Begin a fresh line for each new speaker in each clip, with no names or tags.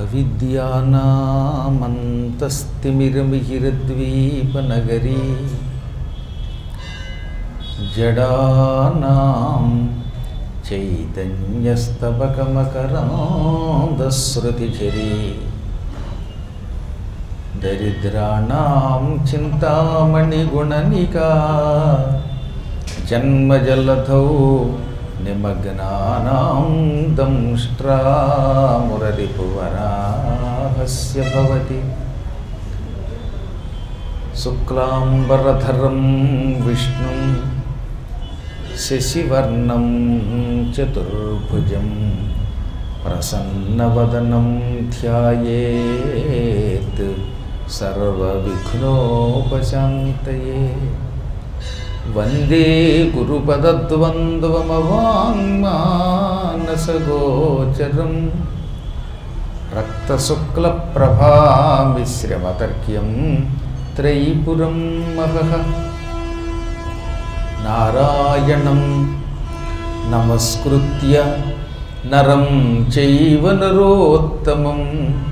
అవిద్యానామంతస్తిమిరమిహిరద్వీపనగరీ జడానాం చైతన్యస్తబకమకరాంధశ్రుతిఝరీ దరిద్రాణం చింతామణిగుణనికా జన్మజలధౌ నిమగ్నానాం దంష్ట్రామురరిపువరాహస్య భవతి శుక్లాంబరధరం విష్ణుం శశివర్ణం చతుర్భుజం ప్రసన్నవదనం ధ్యాయేత్ సర్వవిఘ్నోపశాంతయే వందే గురుపదద్వంద్వమవాङ्మానసగోచరం రక్తశుక్లప్రభామిశ్రమతర్క్యం త్రైపురం మహః నారాయణం నమస్కృత్య నరం చైవ నరోత్తమం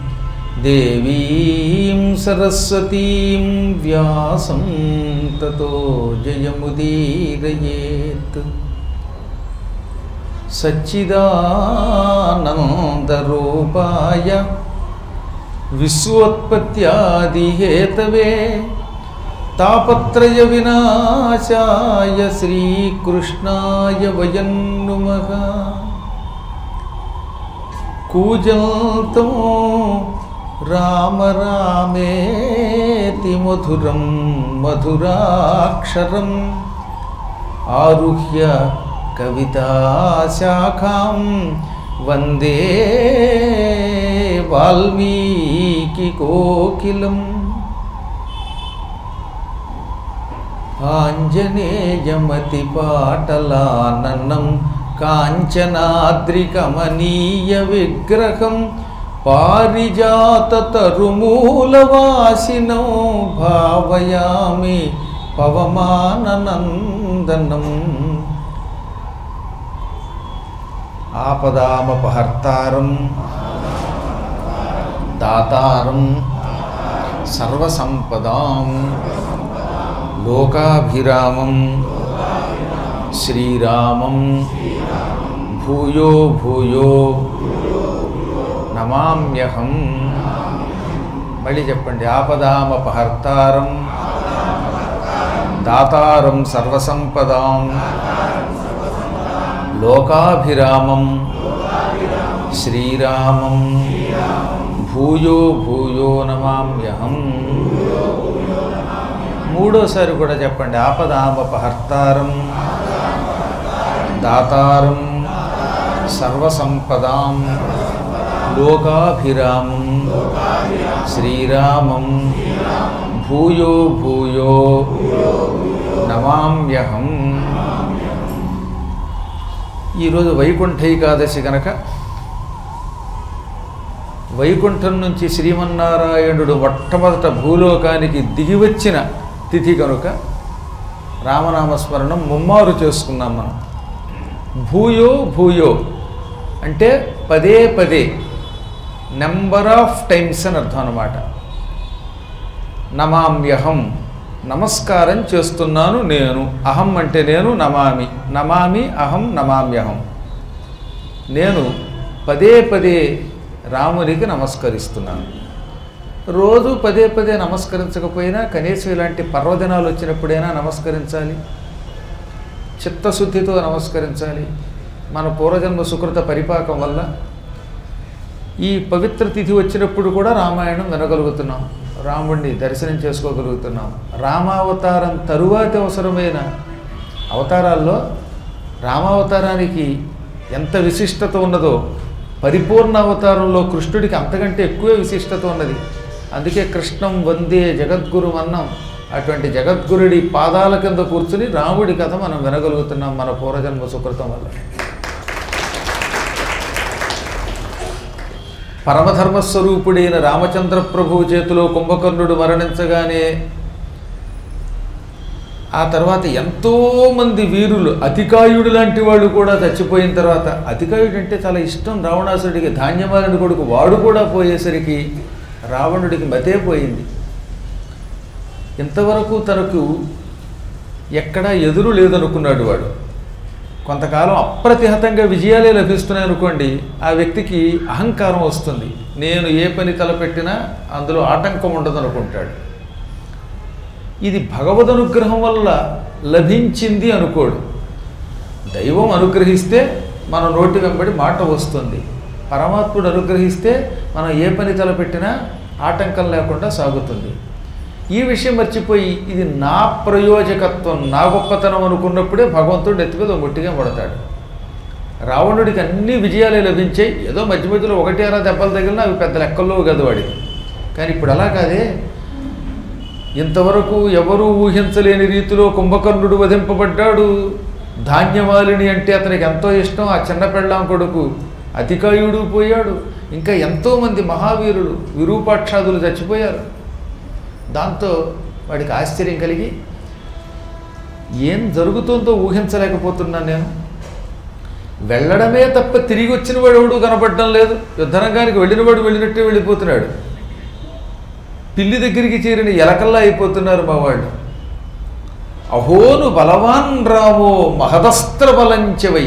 దేవీం సరస్వతీం వ్యాసం తతో జయముదీరయేత్ సచ్చిదానందరూపాయ విశ్వోత్పత్యాదిహేతవే తాపత్రయ వినాశాయ శ్రీకృష్ణాయ వయం నుమః కూజంతం రామ రామేతి మధురం మధురాక్షరం ఆరుహ్య కవితాశాఖాం వందే వాల్మీకి కోకిలం ఆంజనేయమతిపాటలాననం కాంచనాద్రికమనీయ విగ్రహం పారిజాతతరుమూలవాసినో భావయామి పవమాననందనం ఆపదామపహర్తారం దాతారం సర్వసంపదాం లోకాభిరామం శ్రీరామం భూయో భూయో నమామ్యహం మళ్ళీ చెప్పండి ఆపదామపహర్తారం దాతారం సర్వసంపదాం లోకాభిరామం శ్రీరామం భూయో భూయో నమామ్యహం మూడోసారి కూడా చెప్పండి ఆపదామపహర్తారం దాతారం సర్వసంపదాం లోకాభిరామం శ్రీరామం భూయో భూయో నమామ్యహం ఈరోజు వైకుంఠ ఏకాదశి గనక వైకుంఠం నుంచి శ్రీమన్నారాయణుడు మొట్టమొదట భూలోకానికి దిగివచ్చిన తిథి కనుక రామనామస్మరణం ముమ్మారు చేసుకున్నాం మనం భూయో భూయో అంటే పదే పదే నెంబర్ ఆఫ్ టైమ్స్ అని అర్థం అనమాట నమామ్యహం నమస్కారం చేస్తున్నాను నేను అహం అంటే నేను నమామి నమామి అహం నమామ్యహం నేను పదే పదే రామునికి నమస్కరిస్తున్నాను రోజు పదే పదే నమస్కరించకపోయినా కనీసం ఇలాంటి పర్వదినాలు వచ్చినప్పుడైనా నమస్కరించాలి చిత్తశుద్ధితో నమస్కరించాలి మన పూర్వజన్మ సుకృత పరిపాకం వల్ల ఈ పవిత్ర తిథి వచ్చినప్పుడు కూడా రామాయణం వినగలుగుతున్నాం రాముడిని దర్శనం చేసుకోగలుగుతున్నాం రామావతారం తరువాతి అవసరమైన అవతారాల్లో రామావతారానికి ఎంత విశిష్టత ఉన్నదో పరిపూర్ణ అవతారంలో కృష్ణుడికి అంతకంటే ఎక్కువే విశిష్టత ఉన్నది అందుకే కృష్ణం వందే జగద్గురు అన్నం అటువంటి జగద్గురుడి పాదాల కింద కూర్చుని రాముడి కథ మనం వినగలుగుతున్నాం మన పూర్వజన్మ సుకృతం వల్ల పరమధర్మస్వరూపుడైన రామచంద్ర ప్రభువు చేతిలో కుంభకర్ణుడు మరణించగానే ఆ తర్వాత ఎంతోమంది వీరులు అతికాయుడు లాంటి వాళ్ళు కూడా చచ్చిపోయిన తర్వాత అతికాయుడు అంటే చాలా ఇష్టం రావణాసుడికి ధాన్యమాలని కొడుకు వాడు కూడా పోయేసరికి రావణుడికి మతే పోయింది ఇంతవరకు తనకు ఎక్కడా ఎదురు లేదనుకున్నాడు వాడు కొంతకాలం అప్రతిహతంగా విజయాలే లభిస్తున్నాయి అనుకోండి ఆ వ్యక్తికి అహంకారం వస్తుంది నేను ఏ పని తలపెట్టినా అందులో ఆటంకం ఉండదు అనుకుంటాడు ఇది భగవద్ అనుగ్రహం వల్ల లభించింది అనుకోడు దైవం అనుగ్రహిస్తే మన నోటి వెంబడి మాట వస్తుంది పరమాత్ముడు అనుగ్రహిస్తే మనం ఏ పని తలపెట్టినా ఆటంకం లేకుండా సాగుతుంది ఈ విషయం మర్చిపోయి ఇది నా ప్రయోజకత్వం నా గొప్పతనం అనుకున్నప్పుడే భగవంతుడు ఎత్తి మీద ముట్టిగా పడతాడు రావణుడికి అన్ని విజయాలే లభించాయి ఏదో మధ్య మధ్యలో ఒకటి అరా దెబ్బలు తగిలినా అవి పెద్ద లెక్కల్లో కదా వాడికి కానీ ఇప్పుడు అలా కాదే ఇంతవరకు ఎవరూ ఊహించలేని రీతిలో కుంభకర్ణుడు వధింపబడ్డాడు ధాన్యమాలిని అంటే అతనికి ఎంతో ఇష్టం ఆ చిన్న పెళ్ళాం కొడుకు అతికాయుడు పోయాడు ఇంకా ఎంతోమంది మహావీరులు విరూపాక్షాదులు చచ్చిపోయారు దాంతో వాడికి ఆశ్చర్యం కలిగి ఏం జరుగుతుందో ఊహించలేకపోతున్నాను నేను వెళ్ళడమే తప్ప తిరిగి వచ్చిన వాడు ఎవడు కనపడడం లేదు యుద్ధరంగానికి వెళ్ళినవాడు వెళ్ళినట్టే వెళ్ళిపోతున్నాడు పిల్లి దగ్గరికి చేరిన ఎలకల్లా అయిపోతున్నారు మా వాళ్ళు అహోను బలవాన్ రామో మహదస్త్ర బలంచవై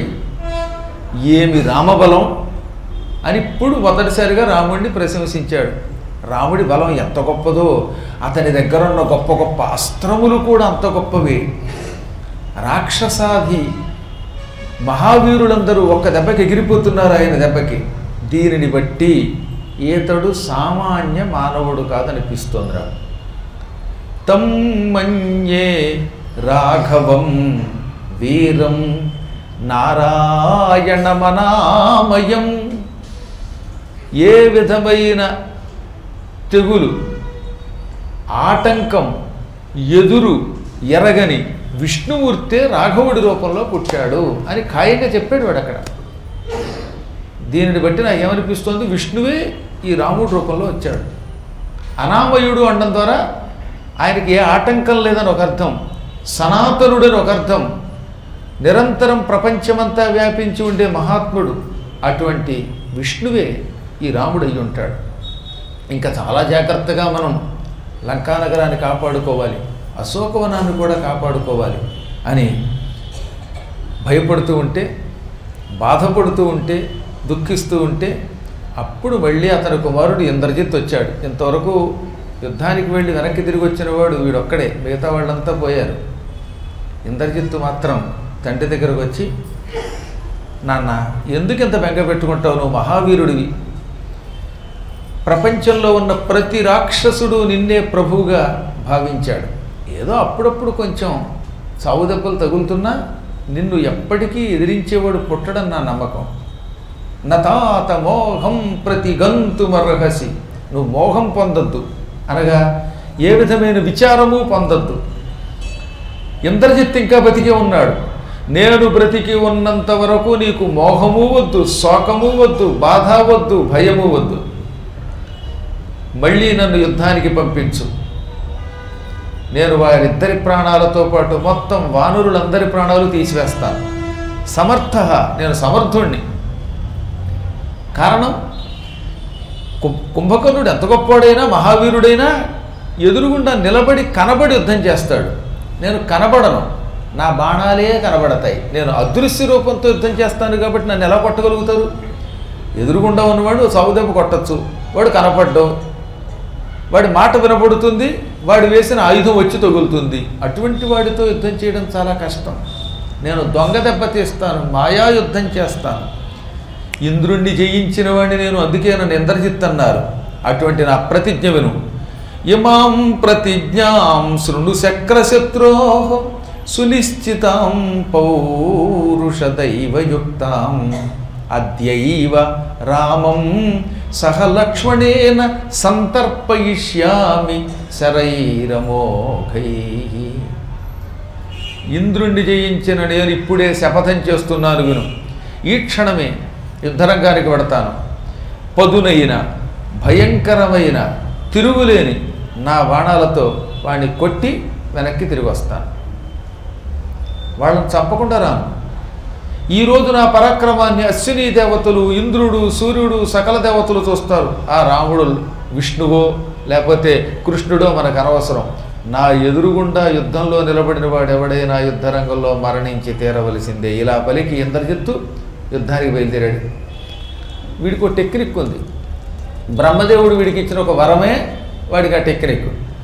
ఏమి రామబలం అని ఇప్పుడు మొదటిసారిగా రాముడిని ప్రశంసించాడు రాముడి బలం ఎంత గొప్పదో అతని దగ్గర ఉన్న గొప్ప గొప్ప అస్త్రములు కూడా అంత గొప్పవి రాక్షసాది మహావీరులందరూ ఒక్క దెబ్బకి ఎగిరిపోతున్నారు ఆయన దెబ్బకి దీనిని బట్టి ఈతడు సామాన్య మానవుడు కాదనిపిస్తోందిరా తం మన్యే రాఘవం వీరం నారాయణమనామయం ఏ విధమైన తెగులు ఆటంకం ఎదురు ఎరగని విష్ణుమూర్తే రాఘవుడి రూపంలో పుట్టాడు అని ఖాయంగా చెప్పాడు వాడు అక్కడ దీనిని బట్టి నాకు ఏమనిపిస్తోంది విష్ణువే ఈ రాముడి రూపంలో వచ్చాడు అనామయుడు అనడం ద్వారా ఆయనకి ఏ ఆటంకం లేదని ఒక అర్థం సనాతనుడని ఒక అర్థం నిరంతరం ప్రపంచమంతా వ్యాపించి ఉండే మహాత్ముడు అటువంటి విష్ణువే ఈ రాముడు అయి ఉంటాడు ఇంకా చాలా జాగ్రత్తగా మనం లంకానగరాన్ని కాపాడుకోవాలి అశోకవనాన్ని కూడా కాపాడుకోవాలి అని భయపడుతూ ఉంటే బాధపడుతూ ఉంటే దుఃఖిస్తూ ఉంటే అప్పుడు మళ్ళీ అతని కుమారుడు ఇంద్రజిత్ వచ్చాడు ఇంతవరకు యుద్ధానికి వెళ్ళి వెనక్కి తిరిగి వచ్చిన వాడు వీడొక్కడే మిగతా వాళ్ళంతా పోయారు ఇంద్రజిత్తు మాత్రం తండ్రి దగ్గరకు వచ్చి నాన్న ఎందుకు ఇంత బెంగ పెట్టుకుంటావు నువ్వు మహావీరుడివి ప్రపంచంలో ఉన్న ప్రతి రాక్షసుడు నిన్నే ప్రభువుగా భావించాడు ఏదో అప్పుడప్పుడు కొంచెం చావు దెబ్బలు తగులుతున్నా నిన్ను ఎప్పటికీ ఎదిరించేవాడు పుట్టడం నా నమ్మకం నతాత మోహం ప్రతి గంతుమర్హసి నువ్వు మోహం పొందొద్దు అనగా ఏ విధమైన విచారము పొందొద్దు ఇంద్రజిత్ ఇంకా బతికే ఉన్నాడు నేను బ్రతికి ఉన్నంత వరకు నీకు మోహము వద్దు శోకము వద్దు బాధ వద్దు భయము వద్దు మళ్ళీ నన్ను యుద్ధానికి పంపించు నేను వారిద్దరి ప్రాణాలతో పాటు మొత్తం వానరులందరి ప్రాణాలు తీసివేస్తాను సమర్థ నేను సమర్థుణ్ణి కారణం కు- కుంభకర్ణుడు ఎంత గొప్పవాడైనా మహావీరుడైనా ఎదురుగుండా నిలబడి కనబడి యుద్ధం చేస్తాడు నేను కనబడను నా బాణాలే కనబడతాయి నేను అదృశ్య రూపంతో యుద్ధం చేస్తాను కాబట్టి నన్ను ఎలా కొట్టగలుగుతారు ఎదురుగుండా ఉన్నవాడు సౌదెబ్బ కొట్టచ్చు వాడు కనపడ్డం వాడి మాట వినబడుతుంది వాడు వేసిన ఆయుధం వచ్చి తగులుతుంది అటువంటి వాడితో యుద్ధం చేయడం చాలా కష్టం నేను దొంగ దెబ్బ తీస్తాను మాయా యుద్ధం చేస్తాను ఇంద్రుణ్ణి జయించిన వాడిని నేను అందుకే నన్ను ఇంద్రజిత్ అన్నారు అటువంటి నా ప్రతిజ్ఞ విను ఇమాం ప్రతిజ్ఞాం శృణు శక్రశత్రో సునిశ్చితాం పౌరుషదైవయుక్తాం అద్యైవ రామం సహ లక్ష్మణేన సంతర్పయిష్యామి శరైరమోఘై ఇంద్రుణ్ణి జయించిన నేను ఇప్పుడే శపథం చేస్తున్నాను విను ఈ క్షణమే యుద్ధరంగానికి పెడతాను పదునైన భయంకరమైన తిరుగులేని నా బాణాలతో వాణ్ణి కొట్టి వెనక్కి తిరిగి వస్తాను వాళ్ళని చంపకుండా రాను ఈ రోజు నా పరాక్రమాన్ని అశ్విని దేవతలు ఇంద్రుడు సూర్యుడు సకల దేవతలు చూస్తారు ఆ రాముడు విష్ణువో లేకపోతే కృష్ణుడో మనకు అనవసరం నా ఎదురుగుండా యుద్ధంలో నిలబడిన వాడు ఎవడైనా యుద్ధరంగంలో మరణించి తీరవలసిందే ఇలా పలికి ఇంద్రజిత్తు యుద్ధానికి బయలుదేరాడు వీడికి ఒక టెక్నిక్ ఉంది బ్రహ్మదేవుడు వీడికి ఇచ్చిన ఒక వరమే వాడికి ఆ టెక్నిక్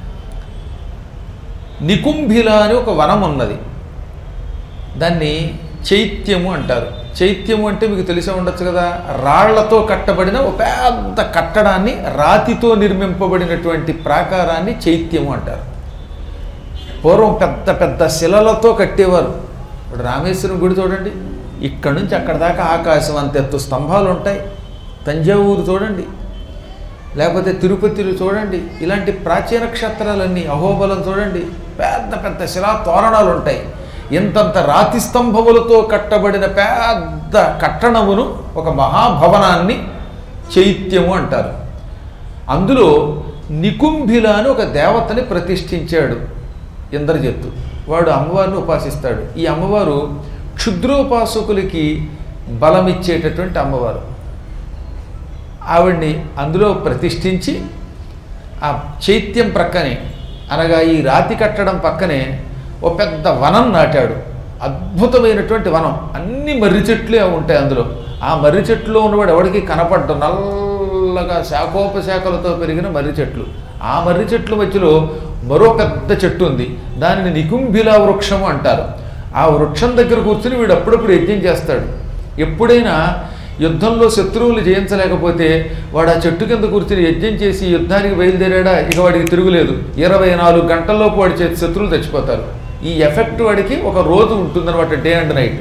నికుంభిల అని ఒక వనం ఉన్నది దాన్ని చైత్యము అంటారు చైత్యము అంటే మీకు తెలిసే ఉండొచ్చు కదా రాళ్లతో కట్టబడిన ఒక పెద్ద కట్టడాన్ని రాతితో నిర్మింపబడినటువంటి ప్రాకారాన్ని చైత్యము అంటారు పూర్వం పెద్ద పెద్ద శిలలతో కట్టేవారు ఇప్పుడు రామేశ్వరం గుడి చూడండి ఇక్కడ నుంచి అక్కడ దాకా ఆకాశం అంత ఎత్తు స్తంభాలు ఉంటాయి తంజావూరు చూడండి లేకపోతే తిరుపతిలో చూడండి ఇలాంటి ప్రాచీన క్షేత్రాలన్నీ అహోబలం చూడండి పెద్ద పెద్ద శిలా తోరణాలు ఉంటాయి ఇంతంత రాతి స్తంభములతో కట్టబడిన పెద్ద కట్టడమును ఒక మహాభవనాన్ని చైత్యము అంటారు అందులో నికుంభిల అని ఒక దేవతని ప్రతిష్ఠించాడు ఇంద్రజిత్తు వాడు అమ్మవారిని ఉపాసిస్తాడు ఈ అమ్మవారు క్షుద్రోపాసకులకి బలమిచ్చేటటువంటి అమ్మవారు ఆవిడ్ని అందులో ప్రతిష్ఠించి ఆ చైత్యం ప్రక్కనే అనగా ఈ రాతి కట్టడం పక్కనే ఓ పెద్ద వనం నాటాడు అద్భుతమైనటువంటి వనం అన్ని మర్రి చెట్లే ఉంటాయి అందులో ఆ మర్రి చెట్టులో ఉన్నవాడు ఎవడికి కనపడ్డు నల్లగా శాఖోపశాఖలతో పెరిగిన మర్రి చెట్లు ఆ మర్రి చెట్ల మధ్యలో మరో పెద్ద చెట్టు ఉంది దానిని నికుంభిలా వృక్షము అంటారు ఆ వృక్షం దగ్గర కూర్చుని వీడు అప్పుడప్పుడు యజ్ఞం చేస్తాడు ఎప్పుడైనా యుద్ధంలో శత్రువులు జయించలేకపోతే వాడు ఆ చెట్టు కింద కూర్చుని యజ్ఞం చేసి యుద్ధానికి బయలుదేరాడా ఇక వాడికి తిరుగులేదు ఇరవై నాలుగు గంటల్లోపు వాడి చేతి శత్రువులు చచ్చిపోతారు ఈ ఎఫెక్ట్ వాడికి ఒక రోజు ఉంటుందన్నమాట డే అండ్ నైట్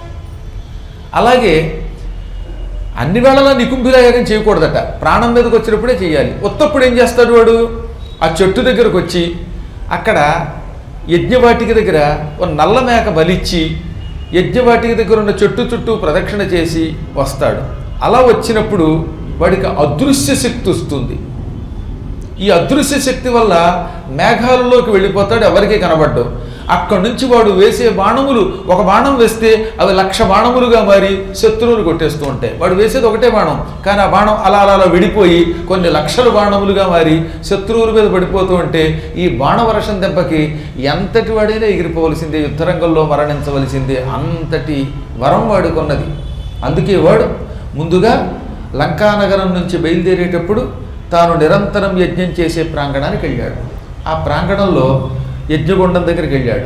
అలాగే అన్ని వేళలా నికుంభిలాయాగం చేయకూడదట ప్రాణం మీదకి వచ్చినప్పుడే చేయాలి ఉత్తప్పుడు ఏం చేస్తాడు వాడు ఆ చెట్టు దగ్గరకు వచ్చి అక్కడ యజ్ఞవాటిక దగ్గర ఒక నల్ల మేక బలిచ్చి యజ్ఞవాటిక దగ్గర ఉన్న చెట్టు చుట్టూ ప్రదక్షిణ చేసి వస్తాడు అలా వచ్చినప్పుడు వాడికి అదృశ్య శక్తి వస్తుంది ఈ అదృశ్య శక్తి వల్ల మేఘాలలోకి వెళ్ళిపోతాడు ఎవరికీ కనబడ్డు అక్కడి నుంచి వాడు వేసే బాణములు ఒక బాణం వేస్తే అవి లక్ష బాణములుగా మారి శత్రువులు కొట్టేస్తూ ఉంటాయి వాడు వేసేది ఒకటే బాణం కానీ ఆ బాణం అలా అలా అలా విడిపోయి కొన్ని లక్షల బాణములుగా మారి శత్రువుల మీద పడిపోతూ ఉంటే ఈ బాణవర్షం దెబ్బకి ఎంతటి వాడైనా ఎగిరిపోవలసిందే యుద్ధరంగంలో మరణించవలసిందే అంతటి వరం వాడుకున్నది అందుకే వాడు ముందుగా లంకానగరం నుంచి బయలుదేరేటప్పుడు తాను నిరంతరం యజ్ఞం చేసే ప్రాంగణానికి వెళ్ళాడు ఆ ప్రాంగణంలో యజ్ఞగుండం దగ్గరికి వెళ్ళాడు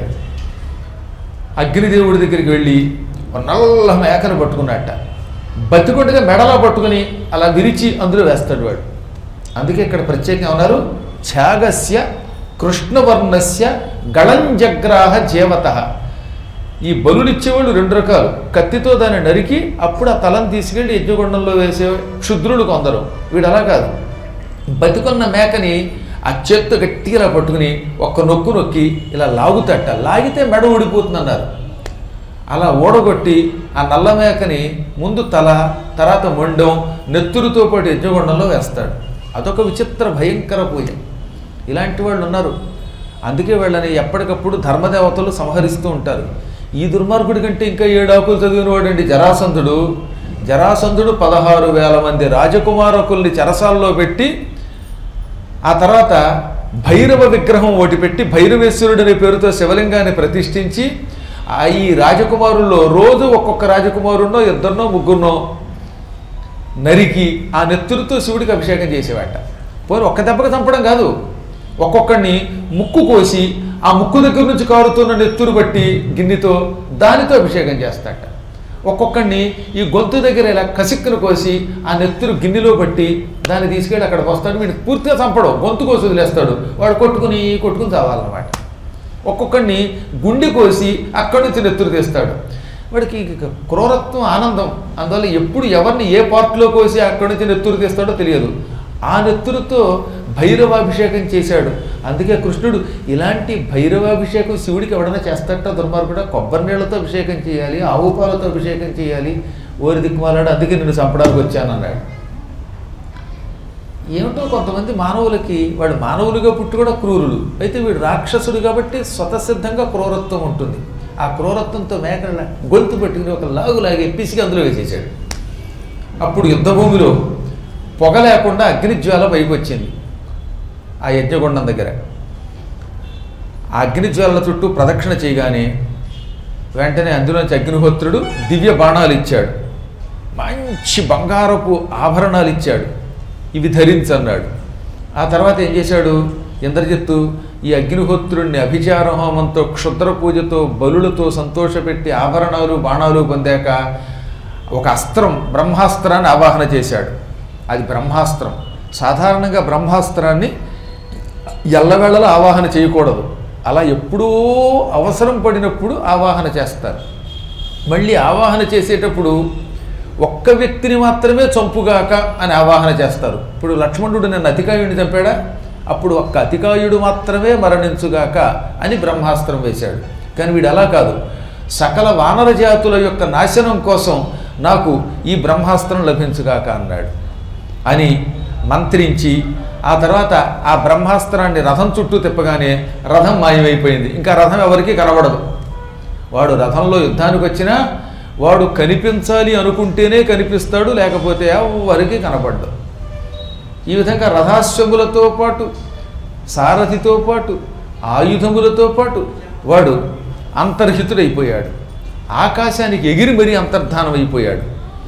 అగ్నిదేవుడి దగ్గరికి వెళ్ళి ఒక నల్ల మేకను పట్టుకున్నట్ట బతికొండగా మెడలా పట్టుకుని అలా విరిచి అందులో వేస్తాడు వాడు అందుకే ఇక్కడ ప్రత్యేకంగా ఉన్నారు ఛాగస్య కృష్ణవర్ణస్య గళంజగ్రాహ జీవత ఈ బలులిచ్చేవాళ్ళు రెండు రకాలు కత్తితో దాన్ని నరికి అప్పుడు ఆ తలను తీసుకెళ్ళి యజ్ఞగుండంలో వేసే క్షుద్రులు కొందరు వీడు అలా కాదు బతికున్న మేకని ఆ చేత్తో గట్టిగా ఇలా పట్టుకుని ఒక్క నొక్కు నొక్కి ఇలా లాగుతట లాగితే మెడ ఊడిపోతుంది అన్నారు అలా ఓడగొట్టి ఆ నల్ల మేకని ముందు తల తర్వాత మొండం నెత్తురుతో పాటు యజ్ఞగుండంలో వేస్తాడు అదొక విచిత్ర భయంకర పూజ ఇలాంటి వాళ్ళు ఉన్నారు అందుకే వాళ్ళని ఎప్పటికప్పుడు ధర్మదేవతలు సంహరిస్తూ ఉంటారు ఈ దుర్మార్గుడి కంటే ఇంకా ఏడు ఆకులు చదివిన వాడండి జరాసంధుడు జరాసంధుడు పదహారు వేల మంది రాజకుమారకుల్ని చెరసాల్లో పెట్టి ఆ తర్వాత భైరవ విగ్రహం ఒకటి పెట్టి భైరవేశ్వరుడు అనే పేరుతో శివలింగాన్ని ప్రతిష్ఠించి ఆ ఈ రాజకుమారుల్లో రోజు ఒక్కొక్క రాజకుమారున్నో ఇద్దరినో ముగ్గురునో నరికి ఆ నెత్తురుతో శివుడికి అభిషేకం చేసేవాట పోనీ ఒక్క దెబ్బకి చంపడం కాదు ఒక్కొక్కడిని ముక్కు కోసి ఆ ముక్కు దగ్గర నుంచి కారుతున్న నెత్తురు బట్టి గిన్నెతో దానితో అభిషేకం చేస్తాట ఒక్కొక్కడిని ఈ గొంతు దగ్గర ఇలా కసిక్కును కోసి ఆ నెత్తురు గిన్నెలో పట్టి దాన్ని తీసుకెళ్ళి అక్కడ పోస్తాడు వీడిని పూర్తిగా చంపడం గొంతు కోసి వదిలేస్తాడు వాడు కొట్టుకుని కొట్టుకుని చావాలన్నమాట ఒక్కొక్కడిని గుండె కోసి అక్కడి నుంచి నెత్తురు తీస్తాడు వాడికి ఇక క్రూరత్వం ఆనందం అందువల్ల ఎప్పుడు ఎవరిని ఏ పార్ట్లో కోసి అక్కడి నుంచి నెత్తురు తీస్తాడో తెలియదు ఆ నెత్తురుతో భైరవాభిషేకం చేశాడు అందుకే కృష్ణుడు ఇలాంటి భైరవాభిషేకం శివుడికి ఎవడైనా చేస్తాడట దుర్మార్గుడా కొబ్బరి నీళ్లతో అభిషేకం చేయాలి ఆవు పాలతో అభిషేకం చేయాలి ఓరి దిక్కుమాలాడు అందుకే నిన్ను చంపడానికి వచ్చానన్నాడు ఏమిటో కొంతమంది మానవులకి వాడు మానవులుగా పుట్టి కూడా క్రూరులు అయితే వీడు రాక్షసుడు కాబట్టి స్వతసిద్ధంగా క్రూరత్వం ఉంటుంది ఆ క్రూరత్వంతో మేకల గొంతు పట్టుకుని ఒక లాగు లాగి పిసికి అందులో వేసేసాడు అప్పుడు యుద్ధభూమిలో పొగ లేకుండా అగ్నిజ్వాల పైకి వచ్చింది ఆ యజ్ఞగుండం దగ్గర ఆ అగ్నిజ్వాలల చుట్టూ ప్రదక్షిణ చేయగానే వెంటనే అందులోంచి అగ్నిహోత్రుడు దివ్య బాణాలు ఇచ్చాడు మంచి బంగారపు ఆభరణాలు ఇచ్చాడు ఇవి ధరించన్నాడు ఆ తర్వాత ఏం చేశాడు ఇంద్రజిత్తు ఈ అగ్నిహోత్రుడిని అభిచార హోమంతో క్షుద్ర పూజతో బలులతో సంతోషపెట్టి ఆభరణాలు బాణాలు పొందాక ఒక అస్త్రం బ్రహ్మాస్త్రాన్ని ఆవాహన చేశాడు అది బ్రహ్మాస్త్రం సాధారణంగా బ్రహ్మాస్త్రాన్ని ఎల్లవేళలా ఆవాహన చేయకూడదు అలా ఎప్పుడూ అవసరం పడినప్పుడు ఆవాహన చేస్తారు మళ్ళీ ఆవాహన చేసేటప్పుడు ఒక్క వ్యక్తిని మాత్రమే చంపుగాక అని ఆవాహన చేస్తారు ఇప్పుడు లక్ష్మణుడు నిన్న అతికాయుడిని చంపాడా అప్పుడు ఒక్క అతికాయుడు మాత్రమే మరణించుగాక అని బ్రహ్మాస్త్రం వేశాడు కానీ వీడు అలా కాదు సకల వానర జాతుల యొక్క నాశనం కోసం నాకు ఈ బ్రహ్మాస్త్రం లభించుగాక అన్నాడు అని మంత్రించి ఆ తర్వాత ఆ బ్రహ్మాస్త్రాన్ని రథం చుట్టూ తిప్పగానే రథం మాయమైపోయింది ఇంకా రథం ఎవరికీ కనబడదు వాడు రథంలో యుద్ధానికి వచ్చినా వాడు కనిపించాలి అనుకుంటేనే కనిపిస్తాడు లేకపోతే ఎవరికి కనపడ్డు ఈ విధంగా రథాశ్వములతో పాటు సారథితో పాటు ఆయుధములతో పాటు వాడు అంతర్హితుడైపోయాడు ఆకాశానికి ఎగిరి మరీ అంతర్ధానం అయిపోయాడు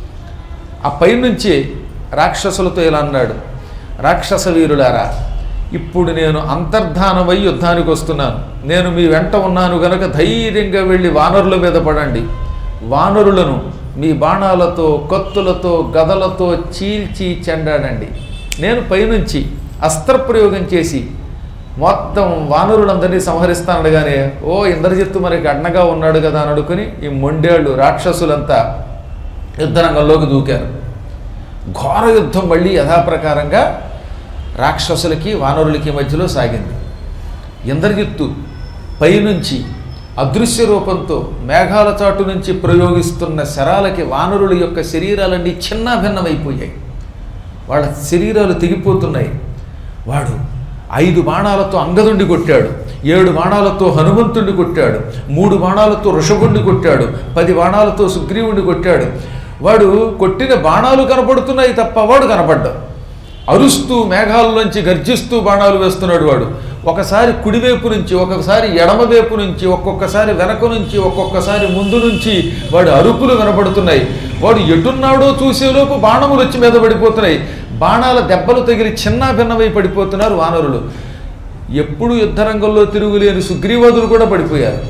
ఆ పైనుంచి రాక్షసులతో ఇలా అన్నాడు రాక్షస వీరులారా ఇప్పుడు నేను అంతర్ధానమై యుద్ధానికి వస్తున్నాను నేను మీ వెంట ఉన్నాను గనక ధైర్యంగా వెళ్ళి వానరుల మీద పడండి వానరులను మీ బాణాలతో కత్తులతో గదలతో చీల్చి చెండాడండి నేను పైనుంచి అస్త్రప్రయోగం చేసి మొత్తం వానరులందరినీ సంహరిస్తానడగానే ఓ ఇంద్రజిత్తు మనకి అడ్డగా ఉన్నాడు కదా అని అనుకుని ఈ మొండేళ్ళు రాక్షసులంతా యుద్ధరంగంలోకి దూకారు ఘోర యుద్ధం మళ్ళీ యథాప్రకారంగా రాక్షసులకి వానరులకి మధ్యలో సాగింది ఇంద్రజిత్తు పైనుంచి అదృశ్య రూపంతో మేఘాల చాటు నుంచి ప్రయోగిస్తున్న శరాలకి వానరుల యొక్క శరీరాలన్నీ చిన్నాభిన్నమైపోయాయి వాళ్ళ శరీరాలు తెగిపోతున్నాయి వాడు ఐదు బాణాలతో అంగదుండి కొట్టాడు ఏడు బాణాలతో హనుమంతుడిని కొట్టాడు మూడు బాణాలతో ఋషభుణ్ణి కొట్టాడు పది బాణాలతో సుగ్రీవుణ్ణి కొట్టాడు వాడు కొట్టిన బాణాలు కనపడుతున్నాయి తప్ప వాడు కనపడ్డాడు అరుస్తూ మేఘాల్లోంచి గర్జిస్తూ బాణాలు వేస్తున్నాడు వాడు ఒకసారి కుడివైపు నుంచి ఒక్కొక్కసారి ఎడమవైపు నుంచి ఒక్కొక్కసారి వెనక నుంచి ఒక్కొక్కసారి ముందు నుంచి వాడు అరుపులు వినపడుతున్నాయి వాడు ఎటున్నాడో చూసేలోపు బాణములు వచ్చి మీద పడిపోతున్నాయి బాణాల దెబ్బలు తగిలి చిన్న భిన్నమై పడిపోతున్నారు వానరులు ఎప్పుడు యుద్ధరంగంలో తిరుగులేని సుగ్రీవాదులు కూడా పడిపోయారు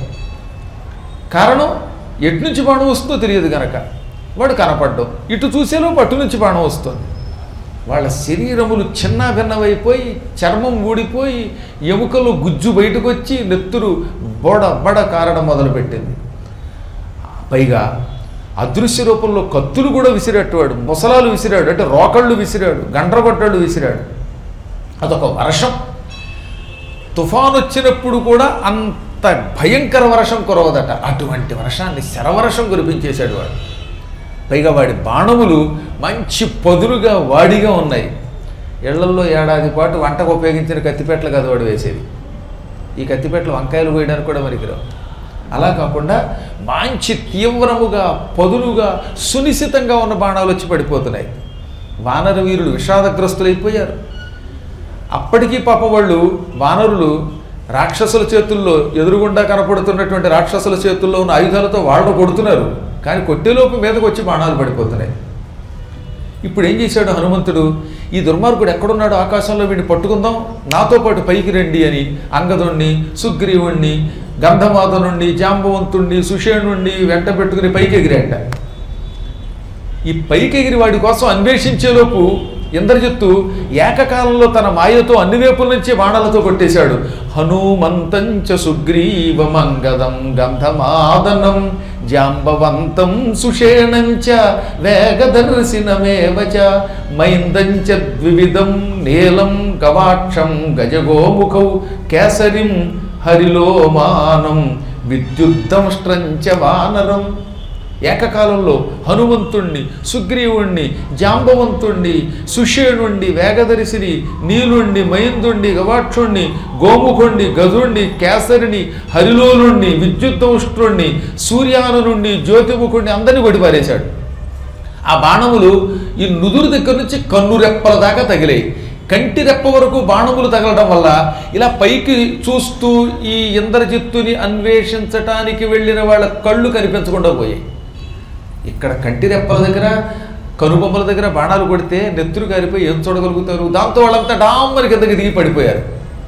కారణం ఎటు నుంచి బాణం వస్తుందో తెలియదు గనక వాడు కనపడ్డం ఇటు చూసేలోపు అటు నుంచి బాణం వస్తుంది వాళ్ళ శరీరములు చిన్న భిన్నమైపోయి చర్మం ఊడిపోయి ఎముకలు గుజ్జు బయటకు వచ్చి నెత్తురు బొడ బడ కారడం మొదలుపెట్టింది పైగా అదృశ్య రూపంలో కత్తులు కూడా విసిరేటవాడు ముసలాలు విసిరాడు అంటే రోకళ్ళు విసిరాడు గండ్రగొట్టాడు విసిరాడు అదొక వర్షం తుఫాన్ వచ్చినప్పుడు కూడా అంత భయంకర వర్షం కురవదట అటువంటి వర్షాన్ని శరవర్షం కురిపించేశాడు వాడు పైగా వాడి బాణములు మంచి పదులుగా వాడిగా ఉన్నాయి ఇళ్లల్లో ఏడాది పాటు వంటకు ఉపయోగించిన కత్తిపెట్టలు కదా వాడు వేసేది ఈ కత్తిపెట్టలు వంకాయలు కోయడానికి కూడా మరికిరావు అలా కాకుండా మంచి తీవ్రముగా పదులుగా సునిశ్చితంగా ఉన్న బాణాలు వచ్చి పడిపోతున్నాయి వానర వీరులు విషాదగ్రస్తులైపోయారు అప్పటికీ పాప వాళ్ళు వానరులు రాక్షసుల చేతుల్లో ఎదురుగుండా కనపడుతున్నటువంటి రాక్షసుల చేతుల్లో ఉన్న ఆయుధాలతో వాళ్ళు కొడుతున్నారు కానీ కొట్టేలోపు మీదకి వచ్చి బాణాలు పడిపోతున్నాయి ఇప్పుడు ఏం చేశాడు హనుమంతుడు ఈ దుర్మార్గుడు ఎక్కడున్నాడో ఆకాశంలో వీడిని పట్టుకుందాం నాతో పాటు పైకి రండి అని అంగదుణ్ణి సుగ్రీవుణ్ణి గంధమాధనుణ్ణి జాంబవంతుణ్ణి సుషేణుణ్ణి వెంట పెట్టుకుని పైకి ఎగిరాట ఈ పైకి ఎగిరి వాడి కోసం అన్వేషించేలోపు ఇంద్రజిత్తు ఏకకాలంలో తన మాయతో అన్ని వైపుల నుంచి బాణాలతో కొట్టేశాడు హనుమంతంచ సుగ్రీవమంగదం గంధమాదనం జాంబవంతం సుషేణంచ వేగదర్శినమేవచ మైందంచ ద్వివిధం నీలం గవాక్షం గజగోముఖౌ కేసరిం హరిలోమానం విద్యుద్దంష్ట్రంచ వానరం ఏకకాలంలో హనుమంతుణ్ణి సుగ్రీవుణ్ణి జాంబవంతుణ్ణి సుషేణుణ్ణి వేగదర్శిని నీలుణ్ణి మైందుణ్ణి గవాక్షుణ్ణి గోముఖుణ్ణి గజుణ్ణి కేసరిని హరిలోలుణ్ణి విద్యుద్దౌష్ట్రుణ్ణి సూర్యానునుణ్ణి జ్యోతిముఖుణ్ణి అందరినీ కొట్టిపారేశాడు ఆ బాణములు ఈ నుదురు దగ్గర నుంచి కన్ను రెప్పల దాకా తగిలాయి కంటి రెప్ప వరకు బాణములు తగలడం వల్ల ఇలా పైకి చూస్తూ ఈ ఇంద్రజిత్తుని అన్వేషించటానికి వెళ్ళిన వాళ్ళ కళ్ళు కనిపించకుండా పోయాయి ఇక్కడ కంటి రెప్పల దగ్గర కనుబొమ్మల దగ్గర బాణాలు కొడితే నెత్తురు కారిపోయి ఏం చూడగలుగుతారు దాంతో వాళ్ళంతా డామ్మరి కిందకి దిగి పడిపోయారు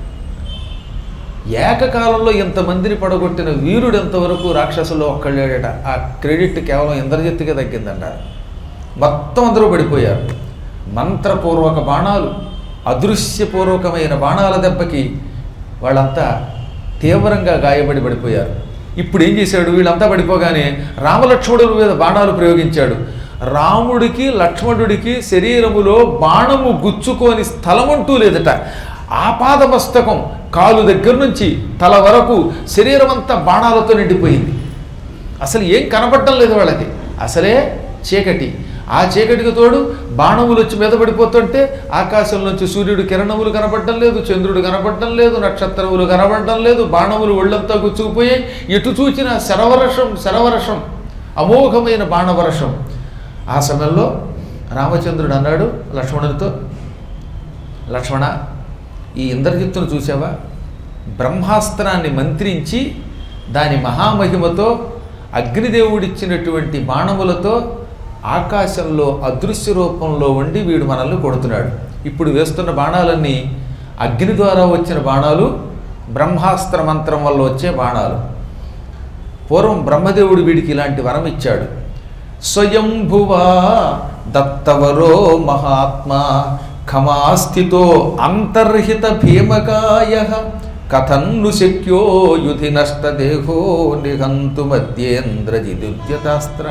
ఏకకాలంలో ఇంతమందిని పడగొట్టిన వీరుడు ఎంతవరకు రాక్షసుల్లో ఒక్కళ్ళేడట ఆ క్రెడిట్ కేవలం ఇంద్రజిత్తుకే తగ్గిందన్నారు మొత్తం అందరూ పడిపోయారు మంత్రపూర్వక బాణాలు అదృశ్యపూర్వకమైన బాణాల దెబ్బకి వాళ్ళంతా తీవ్రంగా గాయపడి పడిపోయారు ఇప్పుడు ఏం చేశాడు వీళ్ళంతా పడిపోగానే రామలక్ష్మణుల మీద బాణాలు ప్రయోగించాడు రాముడికి లక్ష్మణుడికి శరీరములో బాణము గుచ్చుకోని స్థలమంటూ లేదట ఆపాదమస్తకం కాలు దగ్గర నుంచి తల వరకు శరీరం అంతా బాణాలతో నిండిపోయింది అసలు ఏం కనపడటం లేదు వాళ్ళకి అసలే చీకటి ఆ చీకటికి తోడు బాణములు వచ్చి మీద పడిపోతుంటే ఆకాశం నుంచి సూర్యుడు కిరణములు కనపడటం లేదు చంద్రుడు కనపడటం లేదు నక్షత్రములు కనపడటం లేదు బాణములు ఒళ్ళంతా గుచ్చుకుపోయాయి ఎటు చూచిన శరవరషం శరవరషం అమోఘమైన బాణవరషం ఆ సమయంలో రామచంద్రుడు అన్నాడు లక్ష్మణునితో లక్ష్మణ ఈ ఇంద్రజిత్తును చూసావా బ్రహ్మాస్త్రాన్ని మంత్రించి దాని మహామహిమతో అగ్నిదేవుడిచ్చినటువంటి బాణములతో ఆకాశంలో అదృశ్య రూపంలో ఉండి వీడు మనల్ని కొడుతున్నాడు ఇప్పుడు వేస్తున్న బాణాలన్నీ అగ్ని ద్వారా వచ్చిన బాణాలు బ్రహ్మాస్త్ర మంత్రం వల్ల వచ్చే బాణాలు పూర్వం బ్రహ్మదేవుడు వీడికి ఇలాంటి వరం ఇచ్చాడు స్వయంభువా దత్తవరో మహాత్మా ఖమాస్థితో అంతర్హిత భీమకాయ కథన్ను శక్యో యుధి నష్టదేహో నిహంతు మధ్యేంద్రజిదుద్యతాస్త్ర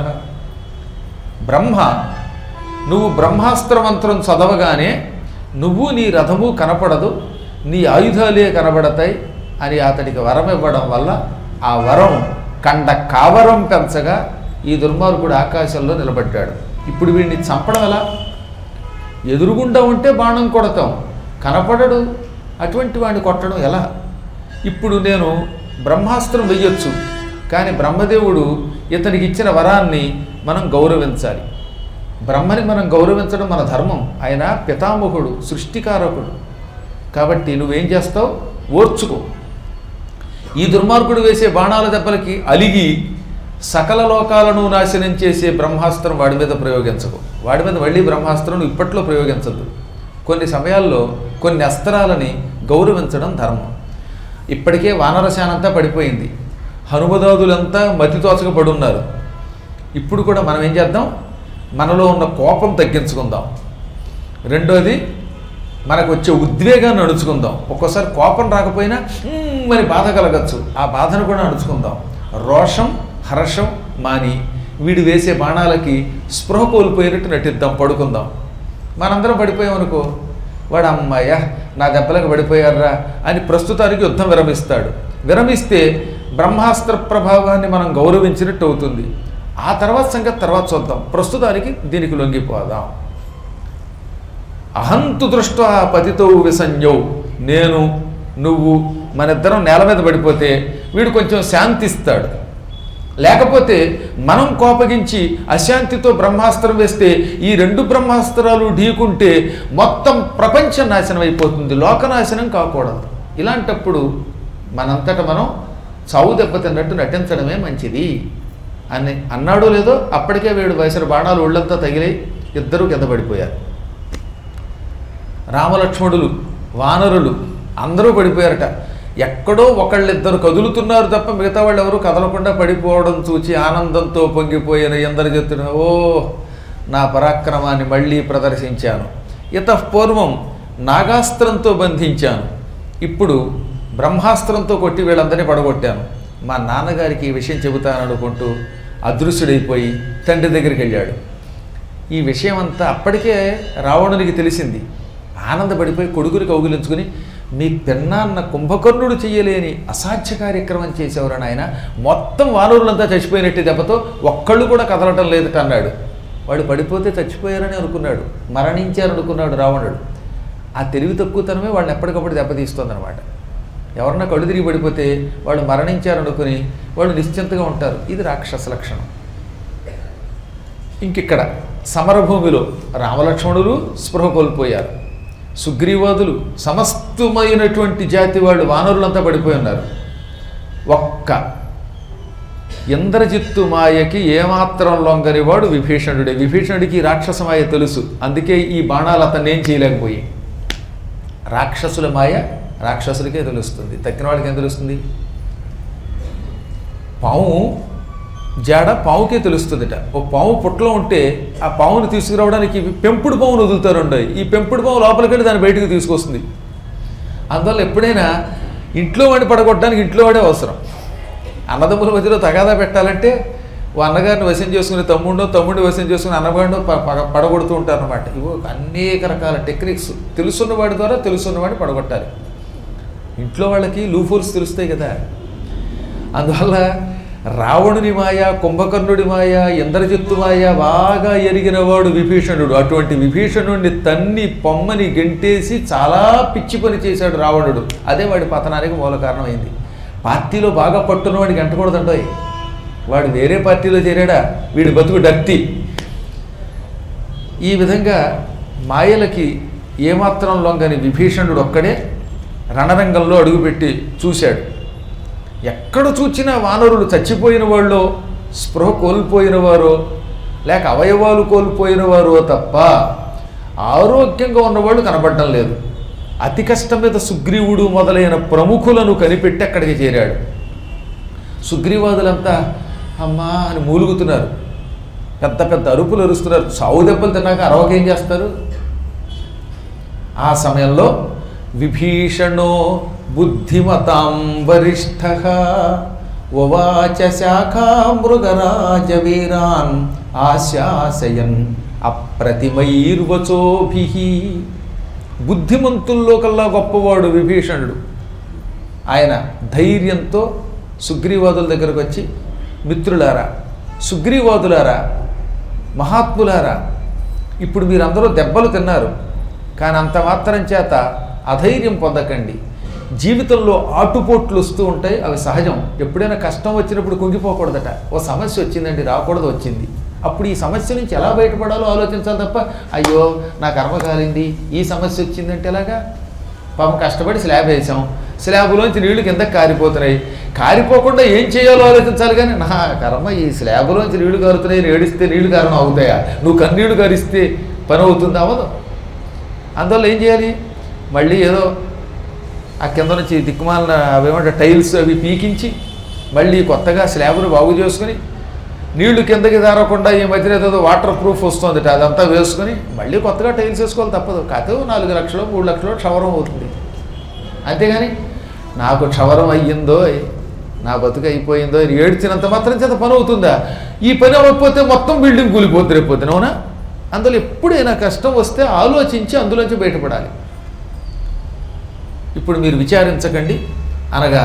బ్రహ్మ నువ్వు బ్రహ్మాస్త్ర మంత్రం చదవగానే నువ్వు నీ రథము కనపడదు నీ ఆయుధాలే కనబడతాయి అని అతడికి వరం ఇవ్వడం వల్ల ఆ వరం కండ కావరం పెంచగా ఈ దుర్మార్గుడు ఆకాశంలో నిలబడ్డాడు ఇప్పుడు వీడిని చంపడం ఎలా ఎదురుగుండా ఉంటే బాణం కొడతాం కనపడడు అటువంటి వాడిని కొట్టడం ఎలా ఇప్పుడు నేను బ్రహ్మాస్త్రం వెయ్యొచ్చు కానీ బ్రహ్మదేవుడు ఇతనికి ఇచ్చిన వరాన్ని మనం గౌరవించాలి బ్రహ్మని మనం గౌరవించడం మన ధర్మం ఆయన పితామహుడు సృష్టికారకుడు కాబట్టి నువ్వేం చేస్తావు ఓర్చుకో ఈ దుర్మార్గుడు వేసే బాణాల దెబ్బలకి అలిగి సకల లోకాలను నాశనం చేసే బ్రహ్మాస్త్రం వాడి మీద ప్రయోగించకు వాడి మీద మళ్ళీ బ్రహ్మాస్త్రం నువ్వు ఇప్పట్లో ప్రయోగించద్దు కొన్ని సమయాల్లో కొన్ని అస్త్రాలని గౌరవించడం ధర్మం ఇప్పటికే వానరశానంతా పడిపోయింది హనుమదాదులంతా మతితోచక పడున్నారు ఇప్పుడు కూడా మనం ఏం చేద్దాం మనలో ఉన్న కోపం తగ్గించుకుందాం రెండోది మనకు వచ్చే ఉద్వేగాన్ని అణుచుకుందాం ఒక్కోసారి కోపం రాకపోయినా "మ్మ్" మరి బాధ కలగచ్చు ఆ బాధను కూడా అణుచుకుందాం రోషం హర్షం మాని వీడు వేసే బాణాలకి స్పృహ కోల్పోయినట్టు నటిద్దాం పడుకుందాం మనందరం పడిపోయామనుకో వాడు అమ్మాయ నా దెబ్బలకు పడిపోయారా అని ప్రస్తుతానికి యుద్ధం విరమిస్తాడు విరమిస్తే బ్రహ్మాస్త్ర ప్రభావాన్ని మనం గౌరవించినట్టు అవుతుంది ఆ తర్వాత సంగతి తర్వాత చూద్దాం ప్రస్తుతానికి దీనికి లొంగిపోదాం అహంతు దృష్ట పతితో విసంజౌ నేను నువ్వు మన ఇద్దరం నేల మీద పడిపోతే వీడు కొంచెం శాంతిస్తాడు లేకపోతే మనం కోపగించి అశాంతితో బ్రహ్మాస్త్రం వేస్తే ఈ రెండు బ్రహ్మాస్త్రాలు ఢీకుంటే మొత్తం ప్రపంచం నాశనం అయిపోతుంది లోకనాశనం కాకూడదు ఇలాంటప్పుడు మనంతట మనం చావు దెబ్బతిన్నట్టు నటించడమే మంచిది అని అన్నాడో లేదో అప్పటికే వీడు వయసుల బాణాలు ఒళ్ళంతా తగిలి ఇద్దరూ కింద పడిపోయారు రామలక్ష్మణులు వానరులు అందరూ పడిపోయారట ఎక్కడో ఒకళ్ళిద్దరు కదులుతున్నారు తప్ప మిగతా వాళ్ళు ఎవరు కదలకుండా పడిపోవడం చూచి ఆనందంతో పొంగిపోయిన ఇంద్రజిత్తుడు ఓ నా పరాక్రమాన్ని మళ్ళీ ప్రదర్శించాను ఇత పూర్వం నాగాస్త్రంతో బంధించాను ఇప్పుడు బ్రహ్మాస్త్రంతో కొట్టి వీళ్ళందరినీ పడగొట్టాను మా నాన్నగారికి ఈ విషయం చెబుతాను అనుకుంటూ అదృశ్యుడైపోయి తండ్రి దగ్గరికి వెళ్ళాడు ఈ విషయం అంతా అప్పటికే రావణునికి తెలిసింది ఆనందపడిపోయి కొడుకుని కౌగిలించుకుని మీ పెన్నాన్న కుంభకర్ణుడు చెయ్యలేని అసాధ్య కార్యక్రమం చేసేవారని ఆయన మొత్తం వానరులంతా చచ్చిపోయినట్టు దెబ్బతో ఒక్కళ్ళు కూడా కదలటం లేదట అన్నాడు వాడు పడిపోతే చచ్చిపోయారని అనుకున్నాడు మరణించారనుకున్నాడు రావణుడు ఆ తెలివి తక్కువతనమే వాళ్ళని ఎప్పటికప్పుడు దెబ్బతీస్తుందన్నమాట ఎవరన్నా కళ్ళు తిరిగి పడిపోతే వాళ్ళు మరణించారనుకుని వాళ్ళు నిశ్చింతగా ఉంటారు ఇది రాక్షస లక్షణం ఇంకిక్కడ సమరభూమిలో రామలక్ష్మణులు స్పృహ కోల్పోయారు సుగ్రీవాదులు సమస్తమైనటువంటి జాతి వాళ్ళు వానరులంతా పడిపోయి ఉన్నారు ఒక్క ఇంద్రజిత్తు మాయకి ఏమాత్రం లొంగని వాడు విభీషణుడే విభీషణుడికి ఈ రాక్షస మాయ తెలుసు అందుకే ఈ బాణాలు అతన్ని ఏం చేయలేకపోయి రాక్షసుల మాయ రాక్షసులకే తెలుస్తుంది తక్కిన వాళ్ళకి ఏం తెలుస్తుంది పాము జాడ పావుకే తెలుస్తుందిట ఓ పాము పుట్టలో ఉంటే ఆ పావును తీసుకురావడానికి పెంపుడు పావును వదులుతారు ఈ పెంపుడు పాము లోపలికి వెళ్ళి దాన్ని బయటకు తీసుకొస్తుంది అందువల్ల ఎప్పుడైనా ఇంట్లో వాడిని పడగొట్టడానికి ఇంట్లో వాడే అవసరం అన్నదమ్ముల మధ్యలో తగాదా పెట్టాలంటే ఓ అన్నగారిని వశం చేసుకుని తమ్ముడో తమ్ముడిని వశం చేసుకుని అన్నగాడినో ప- పగ- పడగొడుతూ ఉంటారు అనమాట ఇవో అనేక రకాల టెక్నిక్స్ తెలుసున్నవాడి ద్వారా తెలుసున్నవాడిని పడగొట్టాలి ఇంట్లో వాళ్ళకి లూఫోర్స్ తెలుస్తాయి కదా అందువల్ల రావణుని మాయ కుంభకర్ణుడి మాయ ఇంద్రజిత్తు మాయ బాగా ఎరిగినవాడు విభీషణుడు అటువంటి విభీషణుడిని తన్ని పొమ్మని గెంటేసి చాలా పిచ్చి పని చేశాడు రావణుడు అదే వాడి పతనానికి మూల కారణమైంది పార్టీలో బాగా పట్టున్నవాడికి ఎంటకూడదండోయ్ వాడు వేరే పార్టీలో చేరాడా వీడి బతుకు డర్తి ఈ విధంగా మాయలకి ఏమాత్రం లొంగని విభీషణుడు ఒక్కడే రణరంగంలో అడుగుపెట్టి చూశాడు ఎక్కడ చూచినా వానరులు చచ్చిపోయిన వాళ్ళు స్పృహ కోల్పోయిన వారో లేక అవయవాలు కోల్పోయిన వారో తప్ప ఆరోగ్యంగా ఉన్నవాళ్ళు కనబడటం లేదు అతి కష్టం మీద సుగ్రీవుడు మొదలైన ప్రముఖులను కనిపెట్టి అక్కడికి చేరాడు సుగ్రీవాదులంతా అమ్మా అని మూలుగుతున్నారు పెద్ద పెద్ద అరుపులు అరుస్తున్నారు సావు దెబ్బలు తిన్నాక అరవకేం చేస్తారు ఆ సమయంలో విభీషణో బుద్ధిమతాం వరిష్ఠ ఉవాచ శాఖా మృగరాజ వీరాన్ ఆశాసయన్ అప్రతిమైర్వచోభి బుద్ధిమంతుల్లో కల్లా గొప్పవాడు విభీషణుడు ఆయన ధైర్యంతో సుగ్రీవాదుల దగ్గరకు వచ్చి మిత్రులారా సుగ్రీవాదులారా మహాత్ములారా ఇప్పుడు మీరందరూ దెబ్బలు తిన్నారు కానీ అంత మాత్రం చేత అధైర్యం పొందకండి జీవితంలో ఆటుపోట్లు వస్తూ ఉంటాయి అవి సహజం ఎప్పుడైనా కష్టం వచ్చినప్పుడు కుంగిపోకూడదట ఓ సమస్య వచ్చిందండి రాకూడదు వచ్చింది అప్పుడు ఈ సమస్య నుంచి ఎలా బయటపడాలో ఆలోచించాలి తప్ప అయ్యో నా కర్మ కాలింది ఈ సమస్య వచ్చిందంటే ఎలాగా పాపం కష్టపడి స్లాబ్ వేసాం స్లాబులోంచి నీళ్లు కిందకి కారిపోతున్నాయి కారిపోకుండా ఏం చేయాలో ఆలోచించాలి కానీ నా కర్మ ఈ స్లాబులోంచి నీళ్లు కారుతున్నాయి ఏడిస్తే నీళ్లు కారణం అవుతాయా నువ్వు కన్నీళ్లు కారిస్తే పని అవుతుంది అవ్వదు అందువల్ల ఏం చేయాలి మళ్ళీ ఏదో ఆ కింద నుంచి దిక్కుమాలిన అవేమంటే టైల్స్ అవి పీకించి మళ్ళీ కొత్తగా స్లాబులు బాగు చేసుకుని నీళ్లు కిందకి దారకుండా ఈ మధ్యన ఏదో వాటర్ ప్రూఫ్ వస్తుంది అదంతా వేసుకుని మళ్ళీ కొత్తగా టైల్స్ వేసుకోవాలి తప్పదు కాకపోతే నాలుగు లక్షలు మూడు లక్షలు క్షవరం అవుతుంది అంతేగాని నాకు క్షవరం అయ్యిందో నా బతుకు అయిపోయిందో అని ఏడ్చినంత మాత్రం చేత పని అవుతుందా ఈ పని అవ్వకపోతే మొత్తం బిల్డింగ్ కూలిపోతుంది రేపు అవునా అందులో ఎప్పుడైనా కష్టం వస్తే ఆలోచించి అందులోంచి బయటపడాలి ఇప్పుడు మీరు విచారించకండి అనగా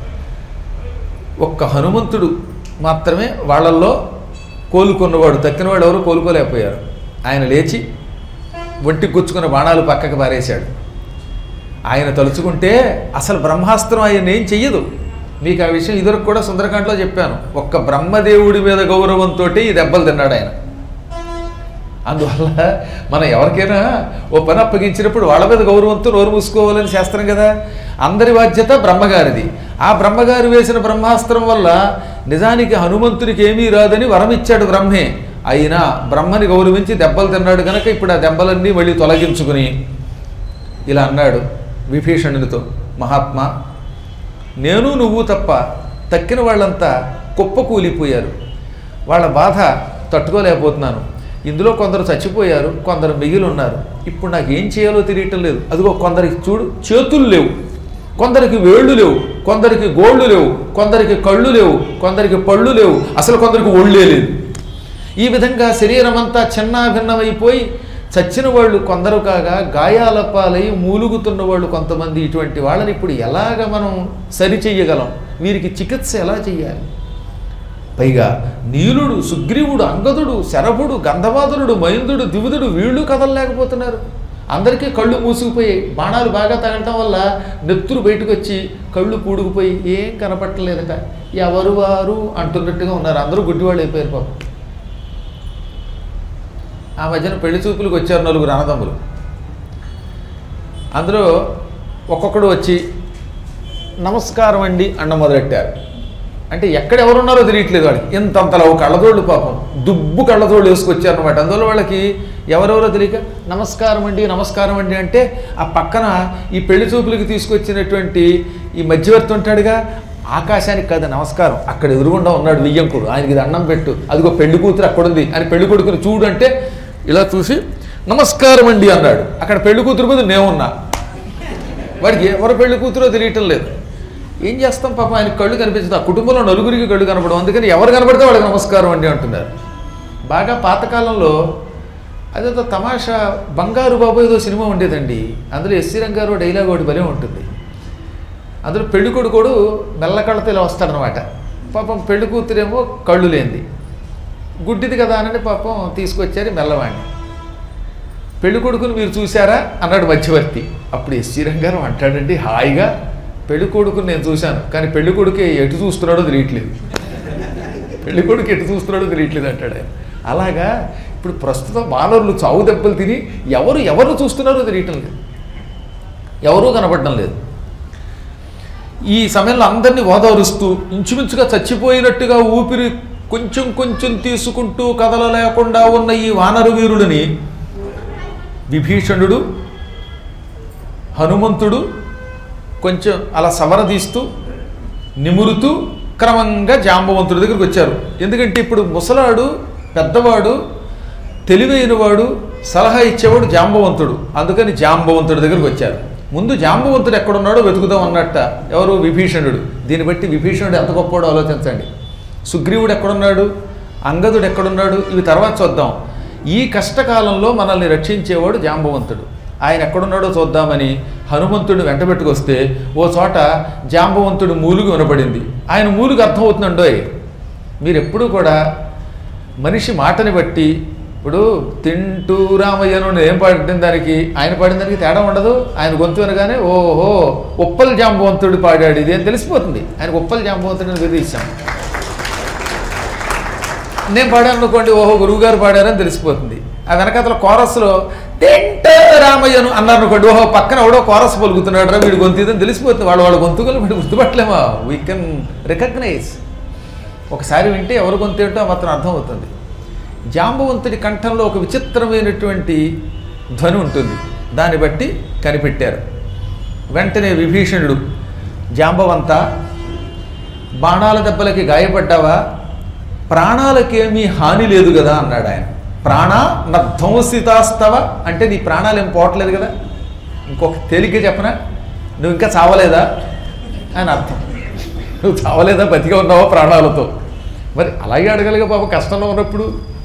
ఒక్క హనుమంతుడు మాత్రమే వాళ్ళల్లో కోలుకున్నవాడు తక్కినవాడు ఎవరు కోలుకోలేకపోయారు ఆయన లేచి ఒంటికి గుచ్చుకున్న బాణాలు పక్కకు పారేశాడు ఆయన తలుచుకుంటే అసలు బ్రహ్మాస్త్రం ఆయన ఏం చెయ్యదు మీకు ఆ విషయం ఇదివరకు కూడా సుందరకాండలో చెప్పాను ఒక్క బ్రహ్మదేవుడి మీద గౌరవంతో ఈ దెబ్బలు తిన్నాడు ఆయన అందువల్ల మనం ఎవరికైనా ఓ పని అప్పగించినప్పుడు వాళ్ళ మీద గౌరవంతో నోరు మూసుకోవాలని శాస్త్రం కదా అందరి బాధ్యత బ్రహ్మగారిది ఆ బ్రహ్మగారు వేసిన బ్రహ్మాస్త్రం వల్ల నిజానికి హనుమంతుడికి ఏమీ రాదని వరం ఇచ్చాడు బ్రహ్మే అయినా బ్రహ్మని గౌరవించి దెబ్బలు తిన్నాడు కనుక ఇప్పుడు ఆ దెబ్బలన్నీ మళ్ళీ తొలగించుకుని ఇలా అన్నాడు విభీషణునితో మహాత్మా నేను నువ్వు తప్ప తక్కిన వాళ్ళంతా కుప్పకూలిపోయారు వాళ్ళ బాధ తట్టుకోలేకపోతున్నాను ఇందులో కొందరు చచ్చిపోయారు కొందరు మిగిలి ఉన్నారు ఇప్పుడు నాకు ఏం చేయాలో తెలియటం లేదు అదిగో కొందరికి చూడు చేతులు లేవు కొందరికి వేళ్ళు లేవు కొందరికి గోళ్ళు లేవు కొందరికి కళ్ళు లేవు కొందరికి పళ్ళు లేవు అసలు కొందరికి ఒళ్ళే లేదు ఈ విధంగా శరీరం అంతా చిన్నాభిన్నమైపోయి చచ్చిన వాళ్ళు కొందరు కాగా గాయాల పాలై మూలుగుతున్న వాళ్ళు కొంతమంది ఇటువంటి వాళ్ళని ఇప్పుడు ఎలాగ మనం సరి చెయ్యగలం వీరికి చికిత్స ఎలా చెయ్యాలి పైగా నీలుడు సుగ్రీవుడు అంగదుడు శరభుడు గంధమాదుడు మయందుడు దివుదుడు వీళ్ళు కదలలేకపోతున్నారు అందరికీ కళ్ళు మూసుకుపోయాయి బాణాలు బాగా తగలటం వల్ల నెత్తురు బయటకు వచ్చి కళ్ళు పూడుకుపోయి ఏం కనపట్టలేదట ఎవరు వారు అంటున్నట్టుగా ఉన్నారు అందరూ గుడ్డివాళ్ళు అయిపోయారు పాపం ఆ మధ్యన పెళ్లి చూపులకు వచ్చారు నలుగురు అన్నదమ్ములు అందులో ఒక్కొక్కడు వచ్చి నమస్కారం అండి అన్న మొదలెట్టారు అంటే ఎక్కడ ఎవరున్నారో తెలియట్లేదు వాళ్ళకి ఇంతంతలా ఒక కళ్ళతోళ్ళు పాపం దుబ్బు కళ్ళతోళ్ళు వేసుకొచ్చారనమాట అందువల్ల వాళ్ళకి ఎవరెవరో తెలియక నమస్కారం అండి నమస్కారం అండి అంటే ఆ పక్కన ఈ పెళ్లి చూపులకి తీసుకొచ్చినటువంటి ఈ మధ్యవర్తి ఉంటాడుగా ఆకాశానికి కాదు నమస్కారం అక్కడ ఎదురుగుండా ఉన్నాడు వియ్యంకుడు ఆయనకి దండం పెట్టు అదిగో పెళ్లి కూతురు అక్కడుంది అని పెళ్లి కొడుకుని చూడు అంటే ఇలా చూసి నమస్కారం అండి అన్నాడు అక్కడ పెళ్లి కూతురు మీద నేనున్నా వాడికి ఎవరు పెళ్లి కూతురో తెలియటం లేదు ఏం చేస్తాం పాపం ఆయన కళ్ళు కనిపించదు ఆ కుటుంబంలో నలుగురికి కళ్ళు కనపడవు అందుకని ఎవరు కనపడితే వాళ్ళకి నమస్కారం అండి అంటున్నారు బాగా పాతకాలంలో అదేదో తమాషా బంగారు బాబు ఏదో సినిమా ఉండేదండి అందులో ఎస్సీ రంగారు డైలాగ్ ఒకటి భలే ఉంటుంది అందులో పెళ్లి కొడుకోడు మెల్ల కళ్ళతో ఇలా వస్తాడనమాట పాపం పెళ్లి కూతురేమో కళ్ళు లేనిది గుడ్డిది కదా అని పాపం తీసుకొచ్చారు మెల్లవాడిని పెళ్లి కొడుకుని మీరు చూసారా అన్నాడు మధ్యవర్తి అప్పుడు ఎస్సీ రంగారం అంటాడండి హాయిగా పెళ్లి కొడుకుని నేను చూశాను కానీ పెళ్లి కొడుకు ఎటు చూస్తున్నాడో తెలియట్లేదు పెళ్లి కొడుకు ఎటు చూస్తున్నాడో తెలియట్లేదు అంటాడు ఆయన అలాగా ఇప్పుడు ప్రస్తుతం వానరులు చావు దెబ్బలు తిని ఎవరు ఎవరు చూస్తున్నారో తెలియటం లేదు ఎవరూ కనపడడం లేదు ఈ సమయంలో అందరినీ ఓదారుస్తూ ఇంచుమించుగా చచ్చిపోయినట్టుగా ఊపిరి కొంచెం కొంచెం తీసుకుంటూ కదలలేకుండా ఉన్న ఈ వానరు వీరుడిని విభీషణుడు హనుమంతుడు కొంచెం అలా సవరదీస్తూ నిమురుతూ క్రమంగా జాంబవంతుడి దగ్గరికి వచ్చారు ఎందుకంటే ఇప్పుడు ముసలాడు పెద్దవాడు తెలివైనవాడు సలహా ఇచ్చేవాడు జాంబవంతుడు అందుకని జాంబవంతుడి దగ్గరికి వచ్చారు ముందు జాంబవంతుడు ఎక్కడున్నాడో వెతుకుదాం అన్నట్ట ఎవరు విభీషణుడు దీన్ని బట్టి విభీషణుడు ఎంత గొప్పవాడో ఆలోచించండి సుగ్రీవుడు ఎక్కడున్నాడు అంగదుడు ఎక్కడున్నాడు ఇవి తర్వాత చూద్దాం ఈ కష్టకాలంలో మనల్ని రక్షించేవాడు జాంబవంతుడు ఆయన ఎక్కడున్నాడో చూద్దామని హనుమంతుడిని వెంటబెట్టుకొస్తే ఓ చోట జాంబవంతుడు మూలుగు వినపడింది ఆయన మూలుగు అర్థమవుతుందండోయ్ మీరు ఎప్పుడూ కూడా మనిషి మాటని బట్టి ఇప్పుడు తింటూ రామయ్యను ఏం పాడిన దానికి ఆయన పాడిన దానికి తేడా ఉండదు ఆయన గొంతు వినగానే ఓహో ఉప్పల్ జాంబవంతుడు పాడాడు ఇది అని తెలిసిపోతుంది ఆయన ఉప్పల్ జాంబవంతుడిని విధిస్తాం నేను పాడాను అనుకోండి ఓహో గురువుగారు పాడారని తెలిసిపోతుంది ఆ వెనకాతల కోరస్లో తింటూ రామయ్యను అన్నారు అనుకోండి ఓహో పక్కన ఎవడో కోరస్ పలుకుతున్నాడు రా వీడు గొంతు ఇదని తెలిసిపోతుంది వాళ్ళ వాళ్ళ గొంతుకలు వీడు గుర్తుపట్టలేమా వీ కెన్ రికగ్నైజ్ ఒకసారి వింటే ఎవరు గొంతు ఏంటో మాత్రం అర్థమవుతుంది జాంబవంతుడి కంఠంలో ఒక విచిత్రమైనటువంటి ధ్వని ఉంటుంది దాన్ని బట్టి కనిపెట్టారు వెంటనే విభీషణుడు జాంబవంత బాణాల దెబ్బలకి గాయపడ్డావా ప్రాణాలకేమీ హాని లేదు కదా అన్నాడు ఆయన ప్రాణ నధ్వంసితాస్తవ అంటే నీ ప్రాణాలు ఏం పోవట్లేదు కదా ఇంకొక తేలిక చెప్పనా నువ్వు ఇంకా చావలేదా అని అర్థం నువ్వు చావలేదా బతిగా ఉన్నావా ప్రాణాలతో మరి అలాగే అడగలిగా పాప కష్టంలో ఉన్నప్పుడు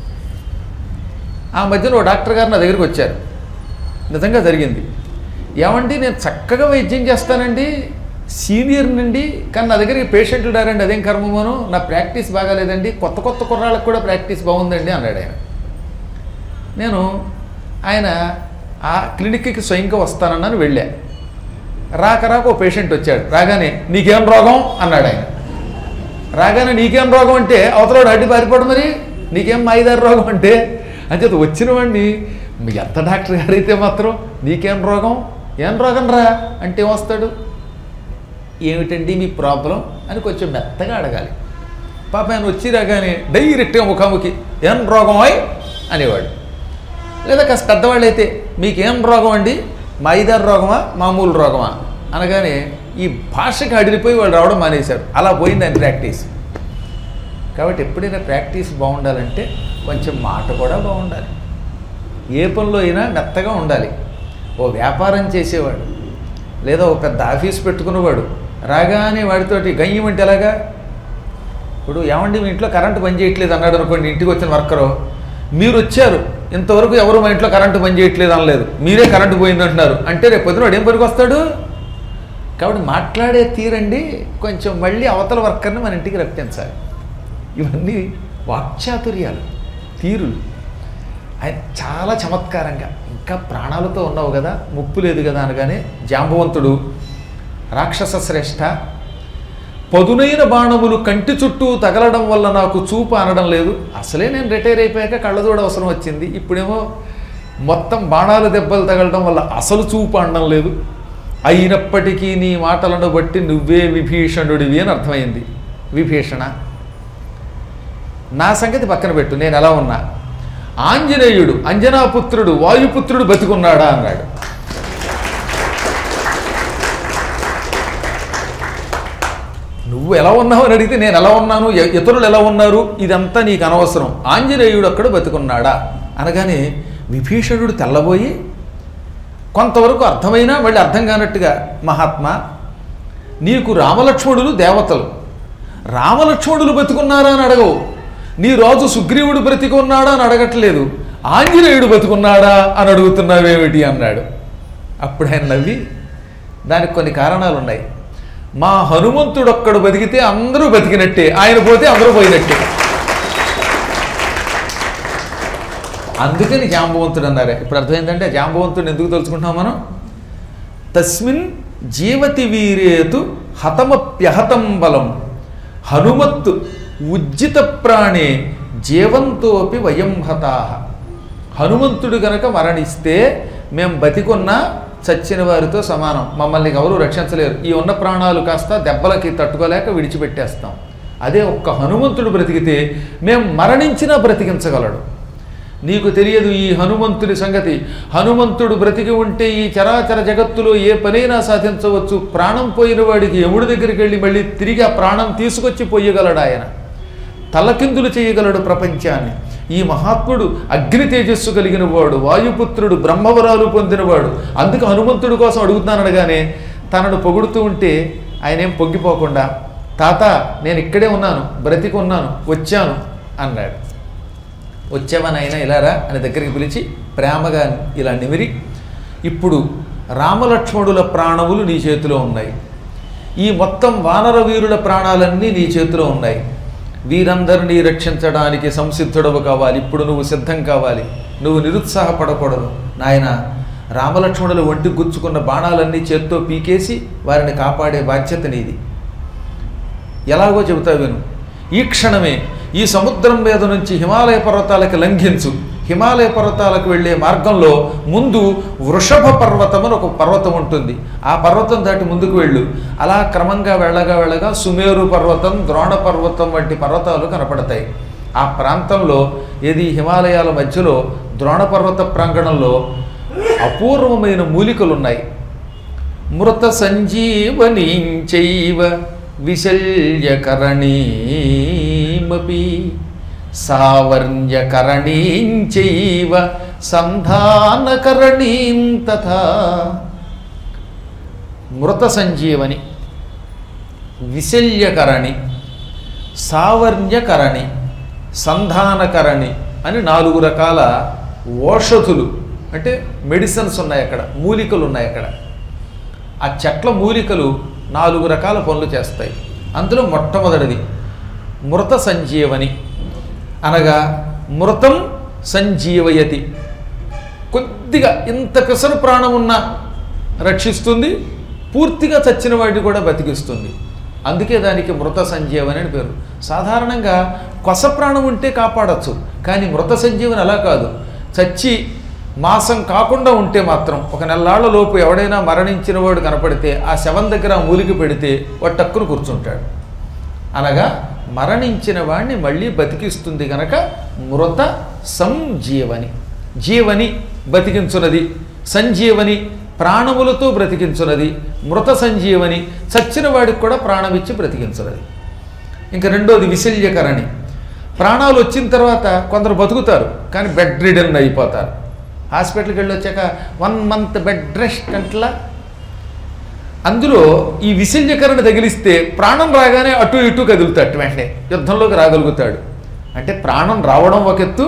ఆ మధ్యన ఓ డాక్టర్ గారు నా దగ్గరికి వచ్చారు నిజంగా జరిగింది ఏమండి నేను చక్కగా వైద్యం చేస్తానండి సీనియర్ నుండి కానీ నా దగ్గరికి పేషెంట్లు డారండి అదేం కర్మమోను నా ప్రాక్టీస్ బాగాలేదండి కొత్త కొత్త కుర్రాళ్ళకు కూడా ప్రాక్టీస్ బాగుందండి అన్నాడు ఆయన నేను ఆయన ఆ క్లినిక్కి స్వయంగా వస్తానన్నాను వెళ్ళా రాక రాక ఓ పేషెంట్ వచ్చాడు రాగానే నీకేం రోగం అన్నాడు ఆయన రాగానే నీకేం రోగం అంటే అవతలవాడు అడ్డి పారిపోవడం మరి నీకేం మాయిదారు రోగం అంటే అంచేత వచ్చిన వాడిని మీ ఎంత డాక్టర్ గారు అయితే మాత్రం నీకేం రోగం ఏం రోగం రా అంటే ఏమొస్తాడు ఏమిటండి మీ ప్రాబ్లం అని కొంచెం మెత్తగా అడగాలి పాప ఆయన వచ్చి రాగానే డైరెక్ట్గా ముఖాముఖి ఏం రోగం అయ్ అనేవాడు లేదా కాస్త పెద్దవాళ్ళు అయితే మీకేం రోగం అండి మైదారు రోగమా మామూలు రోగమా అనగానే ఈ భాషకి అడిలిపోయి వాళ్ళు రావడం మానేశారు అలా పోయింది ఆయన ప్రాక్టీస్ కాబట్టి ఎప్పుడైనా ప్రాక్టీస్ బాగుండాలంటే కొంచెం మాట కూడా బాగుండాలి ఏ పనిలో అయినా మెత్తగా ఉండాలి ఓ వ్యాపారం చేసేవాడు లేదా ఓ పెద్ద ఆఫీస్ పెట్టుకున్నవాడు రాగానే వాడితోటి గయ్యం అంటే ఎలాగా ఇప్పుడు ఏమండి మీ ఇంట్లో కరెంటు పని చేయట్లేదు అన్నాడు అనుకోండి ఇంటికి వచ్చిన వర్కరు మీరు వచ్చారు ఇంతవరకు ఎవరు మా ఇంట్లో కరెంటు పని చేయట్లేదు అనలేదు మీరే కరెంటు పోయింది అంటున్నారు అంటే రేపు పొద్దున వాడు ఏం పనికి వస్తాడు కాబట్టి మాట్లాడే తీరండి కొంచెం మళ్ళీ అవతల వర్కర్ని మన ఇంటికి రప్పించాలి ఇవన్నీ వాక్చాతుర్యాలు తీరులు ఆయన చాలా చమత్కారంగా ఇంకా ప్రాణాలతో ఉన్నావు కదా ముప్పు లేదు కదా అనగానే జాంబవంతుడు రాక్షస శ్రేష్ఠ పదునైన బాణములు కంటి చుట్టూ తగలడం వల్ల నాకు చూపు అనడం లేదు అసలే నేను రిటైర్ అయిపోయాక కళ్ళజోడు అవసరం వచ్చింది ఇప్పుడేమో మొత్తం బాణాలు దెబ్బలు తగలడం వల్ల అసలు చూపు అనడం లేదు అయినప్పటికీ నీ మాటలను బట్టి నువ్వే విభీషణుడివి అని అర్థమైంది విభీషణ నా సంగతి పక్కన పెట్టు నేను ఎలా ఉన్నా ఆంజనేయుడు అంజనాపుత్రుడు వాయుపుత్రుడు బతికున్నాడా అన్నాడు నువ్వు ఎలా ఉన్నావు అని అడిగితే నేను ఎలా ఉన్నాను ఎ- ఇతరులు ఎలా ఉన్నారు ఇదంతా నీకు అనవసరం ఆంజనేయుడు అక్కడ బతికున్నాడా అనగానే విభీషణుడు తెల్లబోయి కొంతవరకు అర్థమైనా మళ్ళీ అర్థం కానట్టుగా మహాత్మా నీకు రామలక్ష్మణులు దేవతలు రామలక్ష్మణులు బతుకున్నారా అని అడగవు నీ రాజు సుగ్రీవుడు బ్రతికున్నాడా అని అడగట్లేదు ఆంజనేయుడు బతుకున్నాడా అని అడుగుతున్నావేమిటి అన్నాడు అప్పుడు ఆయన నవ్వి దానికి కొన్ని కారణాలు ఉన్నాయి మా హనుమంతుడు ఒక్కడు బతికితే అందరూ బతికినట్టే ఆయన పోతే అందరూ పోయినట్టే అందుకని జాంబవంతుడు అన్నారే ఇప్పుడు అర్థమైందంటే జాంబవంతుడిని ఎందుకు తలుచుకుంటున్నాం మనం తస్మిన్ జీవతి వీరేతు హతమప్యహతం బలం హనుమత్తు ఉజ్జిత ప్రాణే జీవంతోపి వయం హతాహ హనుమంతుడు గనక మరణిస్తే మేం బతికున్నా చచ్చిన వారితో సమానం మమ్మల్ని ఎవరు రక్షించలేరు ఈ ఉన్న ప్రాణాలు కాస్త దెబ్బలకి తట్టుకోలేక విడిచిపెట్టేస్తాం అదే ఒక్క హనుమంతుడు బ్రతికితే మేం మరణించినా బ్రతికించగలడు నీకు తెలియదు ఈ హనుమంతుడి సంగతి హనుమంతుడు బ్రతికి ఉంటే ఈ చరాచర జగత్తులో ఏ పనైనా సాధించవచ్చు ప్రాణం పోయిన వాడికి యముడి దగ్గరికి వెళ్ళి మళ్ళీ తిరిగి ఆ ప్రాణం తీసుకొచ్చి పోయగలడు ఆయన తలకిందులు చేయగలడు ప్రపంచాన్ని ఈ మహాత్ముడు అగ్ని తేజస్సు కలిగిన వాడు వాయుపుత్రుడు బ్రహ్మవరాలు పొందినవాడు అందుకు హనుమంతుడి కోసం అడుగుతున్నాను అనగానే తనను పొగుడుతూ ఉంటే ఆయన ఏం పొంగిపోకుండా తాత నేను ఇక్కడే ఉన్నాను బ్రతికి ఉన్నాను వచ్చాను అన్నాడు వచ్చావని అయినా ఇలారా అని దగ్గరికి పిలిచి ప్రేమగా ఇలా నిమిరి ఇప్పుడు రామలక్ష్మణుల ప్రాణములు నీ చేతిలో ఉన్నాయి ఈ మొత్తం వానర వీరుల ప్రాణాలన్నీ నీ చేతిలో ఉన్నాయి వీరందరినీ రక్షించడానికి సంసిద్ధుడవు కావాలి ఇప్పుడు నువ్వు సిద్ధం కావాలి నువ్వు నిరుత్సాహపడకూడదు నాయన రామలక్ష్మణులు ఒంటి గుచ్చుకున్న బాణాలన్నీ చేత్తో పీకేసి వారిని కాపాడే బాధ్యత నీది ఎలాగో చెబుతా విను ఈ క్షణమే ఈ సముద్రం మీద నుంచి హిమాలయ పర్వతాలకు లంఘించు హిమాలయ పర్వతాలకు వెళ్ళే మార్గంలో ముందు వృషభ పర్వతం అని ఒక పర్వతం ఉంటుంది ఆ పర్వతం దాటి ముందుకు వెళ్ళు అలా క్రమంగా వెళ్ళగా వెళ్ళగా సుమేరు పర్వతం ద్రోణ పర్వతం వంటి పర్వతాలు కనపడతాయి ఆ ప్రాంతంలో ఏది హిమాలయాల మధ్యలో ద్రోణ పర్వత ప్రాంగణంలో అపూర్వమైన మూలికలు ఉన్నాయి మృత సంజీవనీంచైవ విశల్యకరణీమపి సావర్ణ్యకరణీంచైవ సంధానకరణీం తథా మృత సంజీవని విశల్యకరణి సావర్ణ్యకరణి సంధానకరణి అని నాలుగు రకాల ఓషధులు అంటే మెడిసిన్స్ ఉన్నాయి అక్కడ మూలికలు ఉన్నాయి అక్కడ ఆ చెట్ల మూలికలు నాలుగు రకాల పనులు చేస్తాయి అందులో మొట్టమొదటిది మృత సంజీవని అనగా మృతం సంజీవయతి కొద్దిగా ఇంత పిసరు ప్రాణం ఉన్నా రక్షిస్తుంది పూర్తిగా చచ్చిన వాడిని కూడా బతికిస్తుంది అందుకే దానికి మృత సంజీవని అని పేరు సాధారణంగా కొస ప్రాణం ఉంటే కాపాడచ్చు కానీ మృత సంజీవని అలా కాదు చచ్చి మాసం కాకుండా ఉంటే మాత్రం ఒక నెల్లాళ్ల లోపు ఎవడైనా మరణించిన వాడు కనపడితే ఆ శవం దగ్గర ఆ మూలికి పెడితే వాడు టక్కును కూర్చుంటాడు అనగా మరణించిన వాడిని మళ్ళీ బతికిస్తుంది గనక మృత సంజీవని జీవని బతికించున్నది సంజీవని ప్రాణములతో బ్రతికించున్నది మృత సంజీవని చచ్చిన వాడికి కూడా ప్రాణమిచ్చి బ్రతికించున్నది ఇంకా రెండోది విశల్యకరణి ప్రాణాలు వచ్చిన తర్వాత కొందరు బతుకుతారు కానీ బెడ్ రిడన్ అయిపోతారు హాస్పిటల్కి వెళ్ళి వచ్చాక వన్ మంత్ బెడ్ రెస్ట్ అంట్లా అందులో ఈ విశల్యకరణ తగిలిస్తే ప్రాణం రాగానే అటు ఇటు కదులుతాడు వెంటనే యుద్ధంలోకి రాగలుగుతాడు అంటే ప్రాణం రావడం ఒక ఎత్తు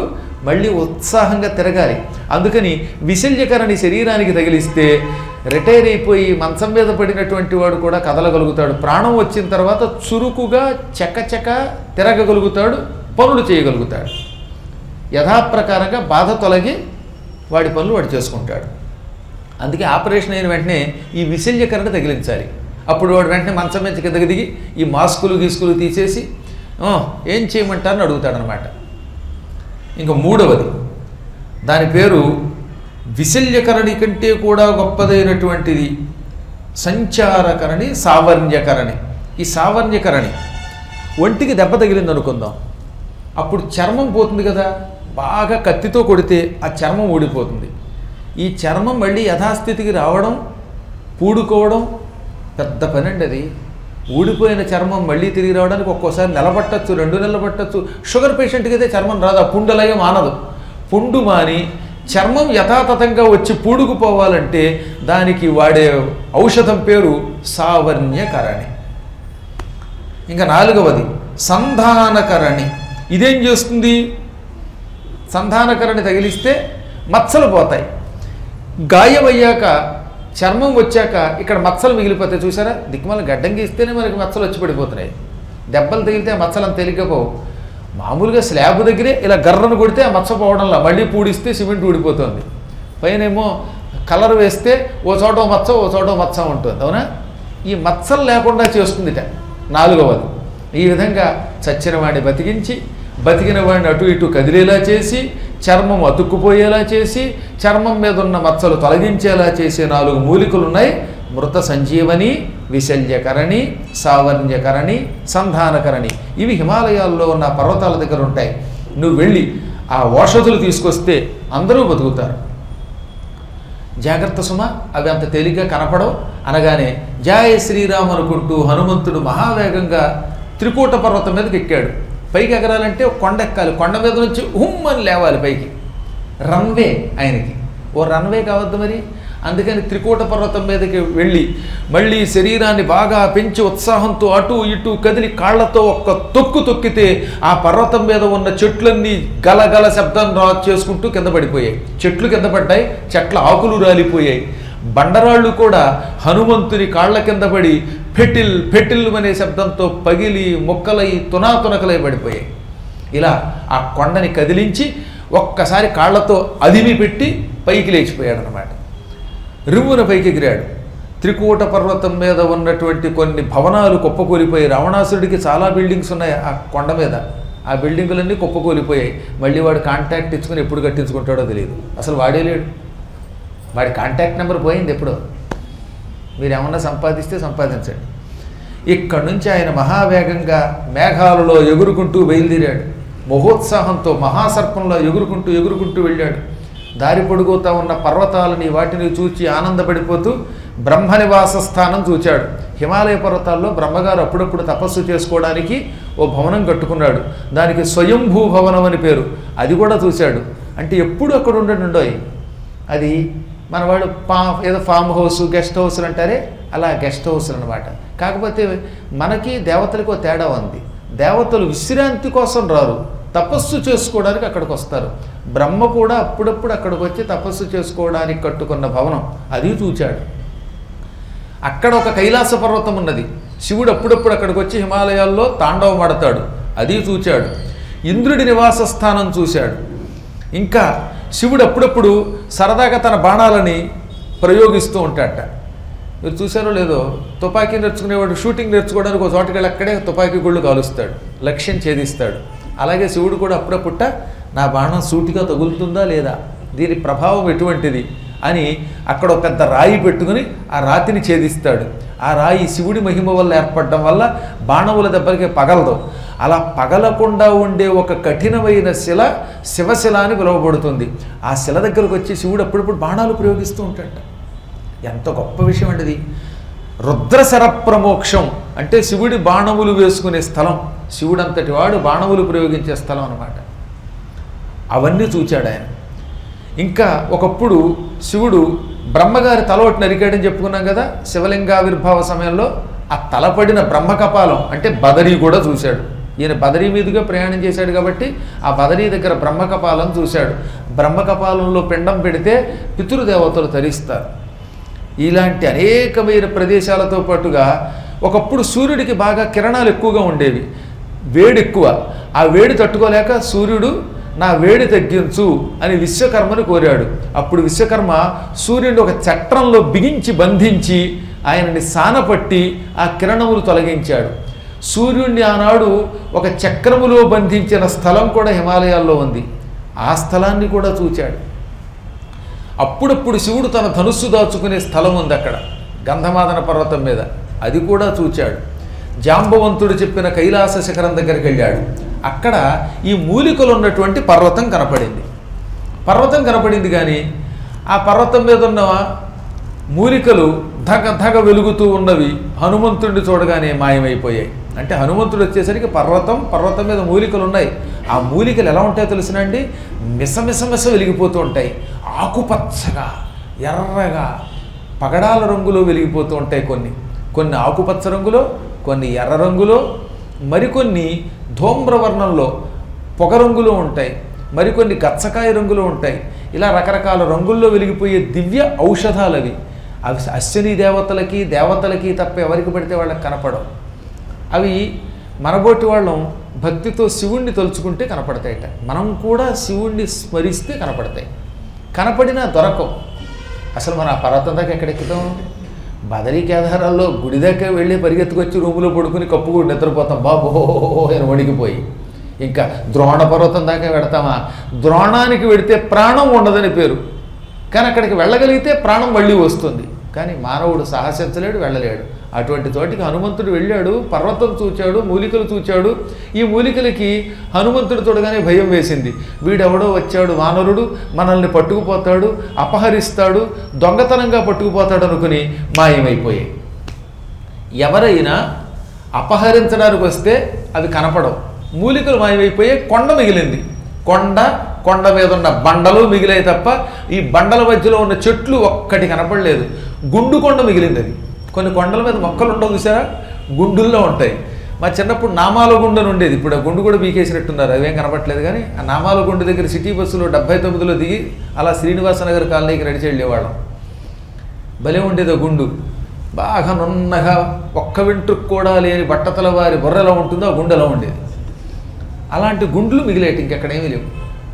మళ్ళీ ఉత్సాహంగా తిరగాలి అందుకని విశల్యకరణి శరీరానికి తగిలిస్తే రిటైర్ అయిపోయి మంచం మీద పడినటువంటి వాడు కూడా కదలగలుగుతాడు ప్రాణం వచ్చిన తర్వాత చురుకుగా చకచక తిరగగలుగుతాడు పనులు చేయగలుగుతాడు యథాప్రకారంగా బాధ తొలగి వాడి పనులు వాడు చేసుకుంటాడు అందుకే ఆపరేషన్ అయిన వెంటనే ఈ విశల్యకరణ తగిలించాలి అప్పుడు వాడు వెంటనే మంచం మీద కిందకి దిగి ఈ మాస్కులు గీస్కులు తీసేసి "ఆ, ఏం చేయమంటారని అడుగుతాడనమాట ఇంకా మూడవది దాని పేరు విశల్యకరణి కంటే కూడా గొప్పదైనటువంటిది సంచారకరణి సావర్ణ్యకరణి ఈ సావర్ణ్యకరణి ఒంటికి దెబ్బ తగిలింది అనుకుందాం అప్పుడు చర్మం పోతుంది కదా బాగా కత్తితో కొడితే ఆ చర్మం ఊడిపోతుంది ఈ చర్మం మళ్ళీ యథాస్థితికి రావడం పూడుకోవడం పెద్ద పని అండి అది ఊడిపోయిన చర్మం మళ్ళీ తిరిగి రావడానికి ఒక్కోసారి నిలబట్టచ్చు రెండు నెలలు పట్టచ్చు షుగర్ పేషెంట్కి అయితే చర్మం రాదు ఆ పుండు అలాగే మానదు పుండు మాని చర్మం యథాతథంగా వచ్చి పూడుకుపోవాలంటే దానికి వాడే ఔషధం పేరు సావర్ణ్యకరణి ఇంకా నాలుగవది సంధానకరణి ఇదేం చేస్తుంది సంధానకరణి తగిలిస్తే మచ్చలు పోతాయి గాయమయ్యాక చర్మం వచ్చాక ఇక్కడ మచ్చలు మిగిలిపోతాయి చూసారా దిక్కుమల గడ్డం గీస్తేనే మనకి మచ్చలు వచ్చి పడిపోతున్నాయి దెబ్బలు తగిలితే ఆ మచ్చలు అంత తేలిగ్గా పోవు మామూలుగా స్లాబ్ దగ్గరే ఇలా గర్రను కొడితే ఆ మచ్చ పోవడంలా మళ్ళీ పూడిస్తే సిమెంట్ ఊడిపోతుంది పైనేమో కలర్ వేస్తే ఓ చోట ఓ మచ్చ ఓ చోట ఓ మచ్చ ఉంటుంది అవునా ఈ మచ్చలు లేకుండా చేస్తుందిట నాలుగవది ఈ విధంగా చచ్చిన వాడిని బతికించి బతికిన వాడిని అటు ఇటు కదిలేలా చేసి చర్మం అతుక్కుపోయేలా చేసి చర్మం మీద ఉన్న మచ్చలు తొలగించేలా చేసే నాలుగు మూలికలు ఉన్నాయి మృత సంజీవని విశల్యకరణి సావర్ణ్యకరణి సంధానకరణి ఇవి హిమాలయాల్లో ఉన్న పర్వతాల దగ్గర ఉంటాయి నువ్వు వెళ్ళి ఆ ఔషధులు తీసుకొస్తే అందరూ బతుకుతారు జాగ్రత్త సుమ అవి అంత తేలిగ్గా కనపడవు అనగానే జయ శ్రీరామ్ అనుకుంటూ హనుమంతుడు మహావేగంగా త్రికూట పర్వతం మీదకి ఎక్కాడు పైకి ఎగరాలంటే ఒక కొండ ఎక్కాలి కొండ మీద నుంచి హుమ్ అని లేవాలి పైకి రన్వే ఆయనకి ఓ రన్వే కావద్దు మరి అందుకని త్రికూట పర్వతం మీదకి వెళ్ళి మళ్ళీ శరీరాన్ని బాగా పెంచి ఉత్సాహంతో అటు ఇటు కదిలి కాళ్ళతో ఒక్క తొక్కు తొక్కితే ఆ పర్వతం మీద ఉన్న చెట్లన్నీ గలగల శబ్దం రా చేసుకుంటూ కింద పడిపోయాయి చెట్లు కింద పడ్డాయి చెట్ల ఆకులు రాలిపోయాయి బండరాళ్ళు కూడా హనుమంతుని కాళ్ళ కింద పడి ఫెటిల్ ఫెటిల్ అనే శబ్దంతో పగిలి మొక్కలై తునాతునకలై పడిపోయాయి ఇలా ఆ కొండని కదిలించి ఒక్కసారి కాళ్ళతో అదిమి పెట్టి పైకి లేచిపోయాడు అనమాట రివ్వున పైకి ఎగిరాడు త్రికూట పర్వతం మీద ఉన్నటువంటి కొన్ని భవనాలు కుప్పకూలిపోయి రావణాసురుడికి చాలా బిల్డింగ్స్ ఉన్నాయి ఆ కొండ మీద ఆ బిల్డింగులన్నీ కుప్పకూలిపోయాయి మళ్ళీ వాడు కాంటాక్ట్ ఇచ్చుకుని ఎప్పుడు కట్టించుకుంటాడో తెలియదు అసలు వాడే లేడు వాడి కాంటాక్ట్ నెంబర్ పోయింది ఎప్పుడో మీరు ఏమన్నా సంపాదిస్తే సంపాదించండి ఇక్కడి నుంచి ఆయన మహావేగంగా మేఘాలలో ఎగురుకుంటూ బయలుదేరాడు మహోత్సాహంతో మహాసర్పంలో ఎగురుకుంటూ ఎగురుకుంటూ వెళ్ళాడు దారి పొడుగుతా ఉన్న పర్వతాలని వాటిని చూచి ఆనందపడిపోతూ బ్రహ్మ నివాస స్థానం చూచాడు హిమాలయ పర్వతాల్లో బ్రహ్మగారు అప్పుడప్పుడు తపస్సు చేసుకోవడానికి ఓ భవనం కట్టుకున్నాడు దానికి స్వయంభూ భవనం అని పేరు అది కూడా చూశాడు అంటే ఎప్పుడు అక్కడ ఉండడుండోయ్ అది మన వాళ్ళు పా ఏదో ఫామ్ హౌస్ గెస్ట్ హౌస్లు అంటారే అలా గెస్ట్ హౌస్లు అనమాట కాకపోతే మనకి దేవతలకు ఓ తేడా ఉంది దేవతలు విశ్రాంతి కోసం రారు తపస్సు చేసుకోవడానికి అక్కడికి వస్తారు బ్రహ్మ కూడా అప్పుడప్పుడు అక్కడికి వచ్చి తపస్సు చేసుకోవడానికి కట్టుకున్న భవనం అది చూచాడు అక్కడ ఒక కైలాస పర్వతం ఉన్నది శివుడు అప్పుడప్పుడు అక్కడికి వచ్చి హిమాలయాల్లో తాండవమడతాడు అది చూచాడు ఇంద్రుడి నివాస స్థానం చూశాడు ఇంకా శివుడు అప్పుడప్పుడు సరదాగా తన బాణాలని ప్రయోగిస్తూ ఉంటాడట మీరు చూసారో లేదో తుపాకీ నేర్చుకునేవాడు షూటింగ్ నేర్చుకోవడానికి ఒక చోటకి వెళ్ళి అక్కడే తుపాకీ గుళ్ళు కాలుస్తాడు లక్ష్యం ఛేదిస్తాడు అలాగే శివుడు కూడా అప్పుడప్పుట నా బాణం సూటిగా తగులుతుందా లేదా దీని ప్రభావం ఎటువంటిది అని అక్కడ ఒక పెద్ద రాయి పెట్టుకుని ఆ రాతిని ఛేదిస్తాడు ఆ రాయి శివుడి మహిమ వల్ల ఏర్పడడం వల్ల బాణముల దెబ్బలకి పగలదు అలా పగలకుండా ఉండే ఒక కఠినమైన శిల శివశిల అని పిలువబడుతుంది ఆ శిల దగ్గరకు వచ్చి శివుడు అప్పుడప్పుడు బాణాలు ప్రయోగిస్తూ ఉంటాడు ఎంత గొప్ప విషయం అండి ఇది రుద్రశర ప్రమోక్షం అంటే శివుడి బాణములు వేసుకునే స్థలం శివుడు అంతటి వాడు బాణములు ప్రయోగించే స్థలం అన్నమాట అవన్నీ చూచాడు ఆయన ఇంకా ఒకప్పుడు శివుడు బ్రహ్మగారి తల ఒకటి నరికాడని చెప్పుకున్నాం కదా శివలింగావిర్భావ సమయంలో ఆ తలపడిన బ్రహ్మకపాలం అంటే బదరి కూడా చూశాడు ఈయన బదరీ మీదుగా ప్రయాణం చేశాడు కాబట్టి ఆ బదరీ దగ్గర బ్రహ్మకపాలం చూశాడు బ్రహ్మకపాలంలో పిండం పెడితే పితృదేవతలు తరిస్తారు ఇలాంటి అనేకమైన ప్రదేశాలతో పాటుగా ఒకప్పుడు సూర్యుడికి బాగా కిరణాలు ఎక్కువగా ఉండేవి వేడి ఎక్కువ ఆ వేడి తట్టుకోలేక సూర్యుడు నా వేడి తగ్గించు అని విశ్వకర్మని కోరాడు అప్పుడు విశ్వకర్మ సూర్యుడిని ఒక చట్రంలో బిగించి బంధించి ఆయనని సానపట్టి ఆ కిరణములు తొలగించాడు సూర్యుడిని ఆనాడు ఒక చక్రములో బంధించిన స్థలం కూడా హిమాలయాల్లో ఉంది ఆ స్థలాన్ని కూడా చూచాడు అప్పుడప్పుడు శివుడు తన ధనుస్సు దాచుకునే స్థలం ఉంది అక్కడ గంధమాదన పర్వతం మీద అది కూడా చూచాడు జాంబవంతుడు చెప్పిన కైలాస శిఖరం దగ్గరికి వెళ్ళాడు అక్కడ ఈ మూలికలు ఉన్నటువంటి పర్వతం కనపడింది పర్వతం కనపడింది కానీ ఆ పర్వతం మీద ఉన్న మూలికలు ధగ ధగ వెలుగుతూ ఉన్నవి హనుమంతుడిని చూడగానే మాయమైపోయాయి అంటే హనుమంతుడు వచ్చేసరికి పర్వతం పర్వతం మీద మూలికలు ఉన్నాయి ఆ మూలికలు ఎలా ఉంటాయో తెలిసినండి మిసమిస మిస వెలిగిపోతూ ఉంటాయి ఆకుపచ్చగా ఎర్రగా పగడాల రంగులో వెలిగిపోతూ ఉంటాయి కొన్ని కొన్ని ఆకుపచ్చ రంగులో కొన్ని ఎర్ర రంగులో మరికొన్ని ధూమ్రవర్ణంలో పొగ రంగులో ఉంటాయి మరికొన్ని గచ్చకాయ రంగులో ఉంటాయి ఇలా రకరకాల రంగుల్లో వెలిగిపోయే దివ్య ఔషధాలు అవి అవి అశ్విని దేవతలకి దేవతలకి తప్ప ఎవరికి పడితే వాళ్ళకి కనపడవు అవి మనబోటి వాళ్ళం భక్తితో శివుణ్ణి తలుచుకుంటే కనపడతాయట మనం కూడా శివుణ్ణి స్మరిస్తే కనపడతాయి కనపడినా దొరకవు అసలు మన ఆ పర్వతం దాకా ఎక్కడెక్కుతాం బదరీ కేదారాల్లో గుడి దాకా వెళ్ళి పరిగెత్తుకొచ్చి రూములో పడుకుని కప్పుకొని నిద్రపోతాం బాబో అని వణికిపోయి ఇంకా ద్రోణ పర్వతం దాకా వెడతామా ద్రోణానికి వెడితే ప్రాణం ఉండదని పేరు కానీ అక్కడికి వెళ్ళగలిగితే ప్రాణం మళ్ళీ వస్తుంది కానీ మానవుడు సాహసించలేడు వెళ్ళలేడు అటువంటి చోటికి హనుమంతుడు వెళ్ళాడు పర్వతం చూచాడు మూలికలు చూచాడు ఈ మూలికలకి హనుమంతుడు చూడగానే భయం వేసింది వీడెవడో వచ్చాడు వానరుడు మనల్ని పట్టుకుపోతాడు అపహరిస్తాడు దొంగతనంగా పట్టుకుపోతాడు అనుకుని మాయమైపోయాయి ఎవరైనా అపహరించడానికి వస్తే అవి కనపడవు మూలికలు మాయమైపోయే కొండ మిగిలింది కొండ కొండ మీద ఉన్న బండలు మిగిలాయి తప్ప ఈ బండల మధ్యలో ఉన్న చెట్లు ఒక్కటి కనపడలేదు గుండు కొండ మిగిలింది అది కొన్ని కొండల మీద మొక్కలు ఉండవు చూసారా గుండుల్లో ఉంటాయి మా చిన్నప్పుడు నామాల గుండు అని ఉండేది ఇప్పుడు ఆ గుండు కూడా బీకేసినట్టున్నారు అవేం కనపట్లేదు కానీ ఆ నామాల గుండు దగ్గర సిటీ బస్సులో డెబ్బై తొమ్మిదిలో దిగి అలా శ్రీనివాసనగర్ కాలనీకి నడిచి వెళ్ళేవాళ్ళం భలే ఉండేది ఆ గుండు బాగా నున్నగా ఒక్క వెంట్రుకు కూడా లేని బట్టతల వారి బుర్ర ఎలా ఉంటుందో ఆ గుండె ఎలా ఉండేది అలాంటి గుండ్లు మిగిలేటి ఇంకెక్కడేమీ లేవు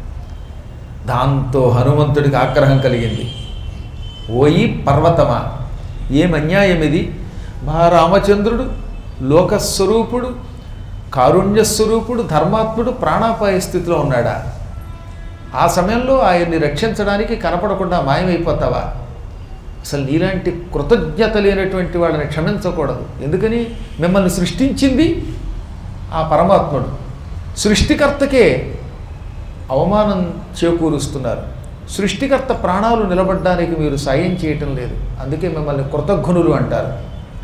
దాంతో హనుమంతుడికి ఆగ్రహం కలిగింది ఓయి పర్వతమా ఏం అన్యాయం ఇది మా రామచంద్రుడు లోకస్వరూపుడు కారుణ్యస్వరూపుడు ధర్మాత్ముడు ప్రాణాపాయ స్థితిలో ఉన్నాడా ఆ సమయంలో ఆయన్ని రక్షించడానికి కనపడకుండా మాయమైపోతావా అసలు నీలాంటి కృతజ్ఞత లేనటువంటి వాళ్ళని క్షమించకూడదు ఎందుకని మిమ్మల్ని సృష్టించింది ఆ పరమాత్ముడు సృష్టికర్తకే అవమానం చేకూరుస్తున్నారు సృష్టికర్త ప్రాణాలు నిలబడడానికి మీరు సాయం చేయటం లేదు అందుకే మిమ్మల్ని కృతజ్ఞులు అంటారు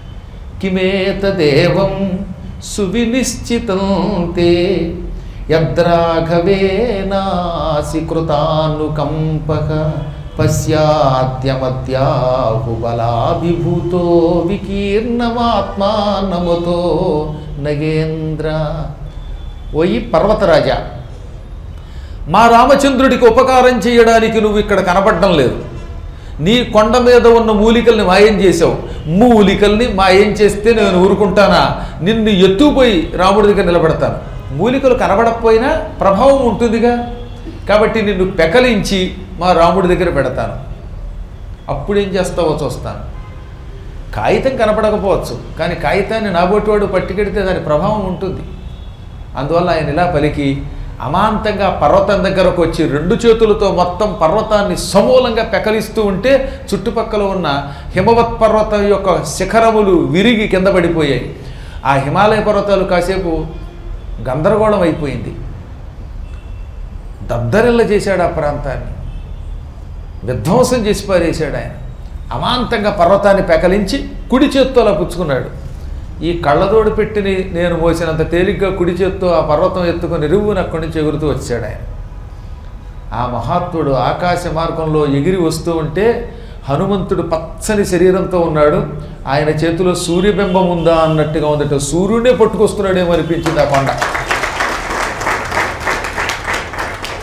కిమేతదేవం సువినిశ్చితం తే యద్రాఘవేనాసి కృతానుకంపక పశ్యాద్యమద్యాహుబలాభిభూతో వికీర్ణమాత్మానముతో నగేంద్ర ఓయి పర్వతరాజా మా రామచంద్రుడికి ఉపకారం చేయడానికి నువ్వు ఇక్కడ కనపడడం లేదు నీ కొండ మీద ఉన్న మూలికల్ని మాయం చేసావు మూలికల్ని మాయం చేస్తే నేను ఊరుకుంటానా నిన్ను ఎత్తుపోయి రాముడి దగ్గర నిలబెడతాను మూలికలు కనబడకపోయినా ప్రభావం ఉంటుందిగా కాబట్టి నిన్ను పెకలించి మా రాముడి దగ్గర పెడతాను అప్పుడేం చేస్తావో చూస్తాను కాగితం కనపడకపోవచ్చు కానీ కాగితాన్ని నాబోటివాడు పట్టుకెడితే దాని ప్రభావం ఉంటుంది అందువల్ల ఆయన ఇలా పలికి అమాంతంగా పర్వతం దగ్గరకు వచ్చి రెండు చేతులతో మొత్తం పర్వతాన్ని సమూలంగా పెకలిస్తూ ఉంటే చుట్టుపక్కల ఉన్న హిమవత్ పర్వతం యొక్క శిఖరములు విరిగి కింద పడిపోయాయి ఆ హిమాలయ పర్వతాలు కాసేపు గందరగోళం అయిపోయింది దద్దరిల్ల చేశాడు ఆ ప్రాంతాన్ని విధ్వంసం చేసి పారేశాడు ఆయన అమాంతంగా పర్వతాన్ని పెకలించి కుడి చేత్తో అలా పుచ్చుకున్నాడు ఈ కళ్ళతోడు పెట్టిని నేను మోసినంత తేలిగ్గా కుడి చేత్తో ఆ పర్వతం ఎత్తుకొని రివ్వున అక్కడి నుంచి ఎగురుతూ వచ్చాడు ఆయన ఆ మహాత్ముడు ఆకాశ మార్గంలో ఎగిరి వస్తూ ఉంటే హనుమంతుడు పచ్చని శరీరంతో ఉన్నాడు ఆయన చేతిలో సూర్యబింబం ఉందా అన్నట్టుగా ఉందట సూర్యుడే పట్టుకొస్తున్నాడేమో అనిపించింది ఆ కొండ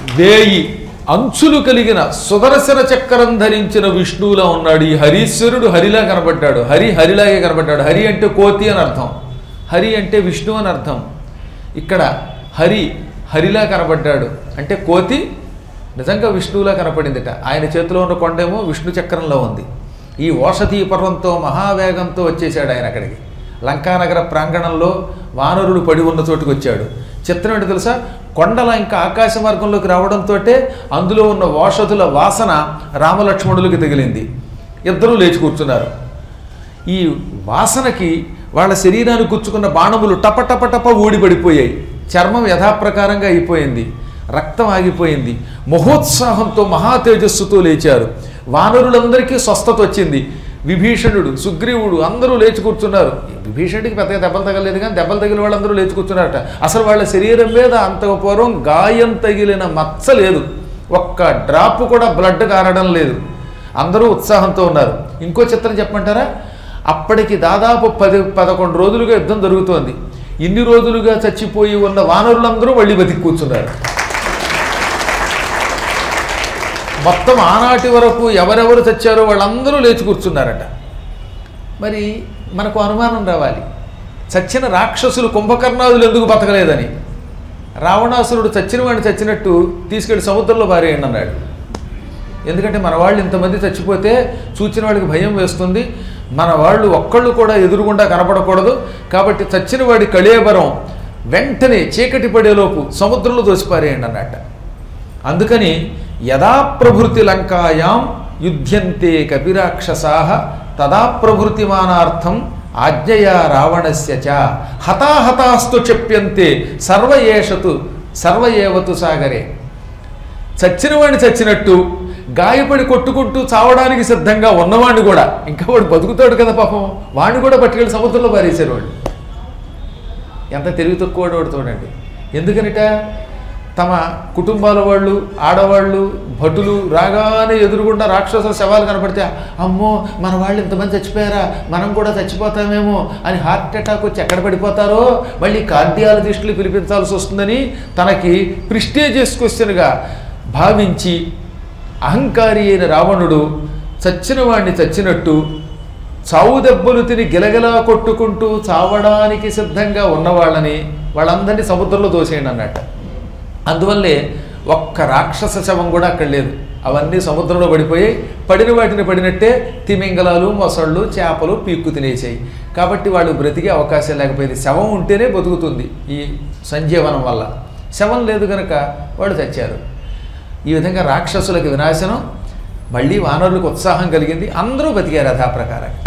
వేయి అంచులు కలిగిన సుదర్శన చక్రం ధరించిన విష్ణువులా ఉన్నాడు ఈ హరీశ్వరుడు హరిలా కనబడ్డాడు హరి హరిలాగే కనబడ్డాడు హరి అంటే కోతి అని అర్థం హరి అంటే విష్ణు అని అర్థం ఇక్కడ హరి హరిలా కనబడ్డాడు అంటే కోతి నిజంగా విష్ణువులా కనపడిందిట ఆయన చేతిలో ఉన్న కొండేమో విష్ణు చక్రంలో ఉంది ఈ ఓషధీ పర్వంతో మహావేగంతో వచ్చేసాడు ఆయన అక్కడికి లంకానగర ప్రాంగణంలో వానరుడు పడి ఉన్న చోటుకు వచ్చాడు చిత్రం ఏంటో తెలుసా కొండల ఇంకా ఆకాశ మార్గంలోకి రావడంతో అందులో ఉన్న ఓషధుల వాసన రామలక్ష్మణులకి తగిలింది ఇద్దరూ లేచి కూర్చున్నారు ఈ వాసనకి వాళ్ళ శరీరాన్ని గుచ్చుకున్న బాణములు టప టప టప ఊడిపడిపోయాయి చర్మం యథాప్రకారంగా అయిపోయింది రక్తం ఆగిపోయింది మహోత్సాహంతో మహా తేజస్సుతో లేచారు వానరులందరికీ స్వస్థత వచ్చింది విభీషణుడు సుగ్రీవుడు అందరూ లేచి కూర్చున్నారు విభీషణుడికి పెద్దగా దెబ్బలు తగలేదు కానీ దెబ్బలు తగిలిన వాళ్ళందరూ లేచి కూర్చున్నారట అసలు వాళ్ళ శరీరం మీద అంత పూర్వం గాయం తగిలిన మచ్చ లేదు ఒక్క డ్రాప్ కూడా బ్లడ్ కారడం లేదు అందరూ ఉత్సాహంతో ఉన్నారు ఇంకో చిత్రం చెప్పమంటారా అప్పటికి దాదాపు పది పదకొండు రోజులుగా యుద్ధం జరుగుతోంది ఇన్ని రోజులుగా చచ్చిపోయి ఉన్న వానరులందరూ మళ్ళీ బతికి కూర్చున్నారు మొత్తం ఆనాటి వరకు ఎవరెవరు చచ్చారో వాళ్ళందరూ లేచి కూర్చున్నారట మరి మనకు అనుమానం రావాలి చచ్చిన రాక్షసులు కుంభకర్ణాదులు ఎందుకు బతకలేదని రావణాసురుడు చచ్చిన వాడిని చచ్చినట్టు తీసుకెళ్లి సముద్రంలో పారేయండి అన్నాడు ఎందుకంటే మన వాళ్ళు ఇంతమంది చచ్చిపోతే చూచిన వాళ్ళకి భయం వేస్తుంది మన వాళ్ళు ఒక్కళ్ళు కూడా ఎదురుగుండా కనపడకూడదు కాబట్టి చచ్చిన వాడి కళేబరం వెంటనే చీకటి పడేలోపు సముద్రంలో దోసిపారేయండి అన్నట్ట అందుకని యదా ప్రభృతి లంకాయాం యుధ్యంతే కపిరాక్షసాహ తదా ప్రభృతిమానార్థం ఆజ్ఞయా రావణస్య చ హతాహతాస్తు చెప్పంతే సర్వ ఏషతు సర్వ ఏవతు సాగరే చచ్చిన వాడిని చచ్చినట్టు గాయపడి కొట్టుకుంటూ చావడానికి సిద్ధంగా ఉన్నవాడిని కూడా ఇంకా వాడు బతుకుతాడు కదా పాపం వాడిని కూడా పట్టుకెళ్ళి సముద్రంలో పారేశారు వాడు ఎంత తెలివి తక్కువ వాడు చూడండి ఎందుకనిట తమ కుటుంబాల వాళ్ళు ఆడవాళ్ళు భటులు రాగానే ఎదురుగుండా రాక్షసుల శవాలు కనపడితే అమ్మో మన వాళ్ళు ఇంతమంది చచ్చిపోయారా మనం కూడా చచ్చిపోతామేమో అని హార్ట్ అటాక్ వచ్చి ఎక్కడ పడిపోతారో మళ్ళీ కార్డియాలజిస్టులు పిలిపించాల్సి వస్తుందని తనకి ప్రిస్టేజియస్ క్వశ్చన్గా భావించి అహంకారి అయిన రావణుడు చచ్చిన వాడిని చచ్చినట్టు చావు దెబ్బలు తిని గిలగిలా కొట్టుకుంటూ చావడానికి సిద్ధంగా ఉన్నవాళ్ళని వాళ్ళందరినీ సముద్రంలో దోసేయండి అన్నట్ట అందువల్లే ఒక్క రాక్షస శవం కూడా అక్కడ లేదు అవన్నీ సముద్రంలో పడిపోయి పడిన వాటిని పడినట్టే తిమింగలాలు మొసళ్ళు చేపలు పీక్కు తినేసాయి కాబట్టి వాళ్ళు బ్రతికే అవకాశం లేకపోయింది శవం ఉంటేనే బతుకుతుంది ఈ సంజీవనం వల్ల శవం లేదు కనుక వాళ్ళు చచ్చారు ఈ విధంగా రాక్షసులకు వినాశనం మళ్ళీ వానరులకు ఉత్సాహం కలిగింది అందరూ బతికారు యథాప్రకారంగా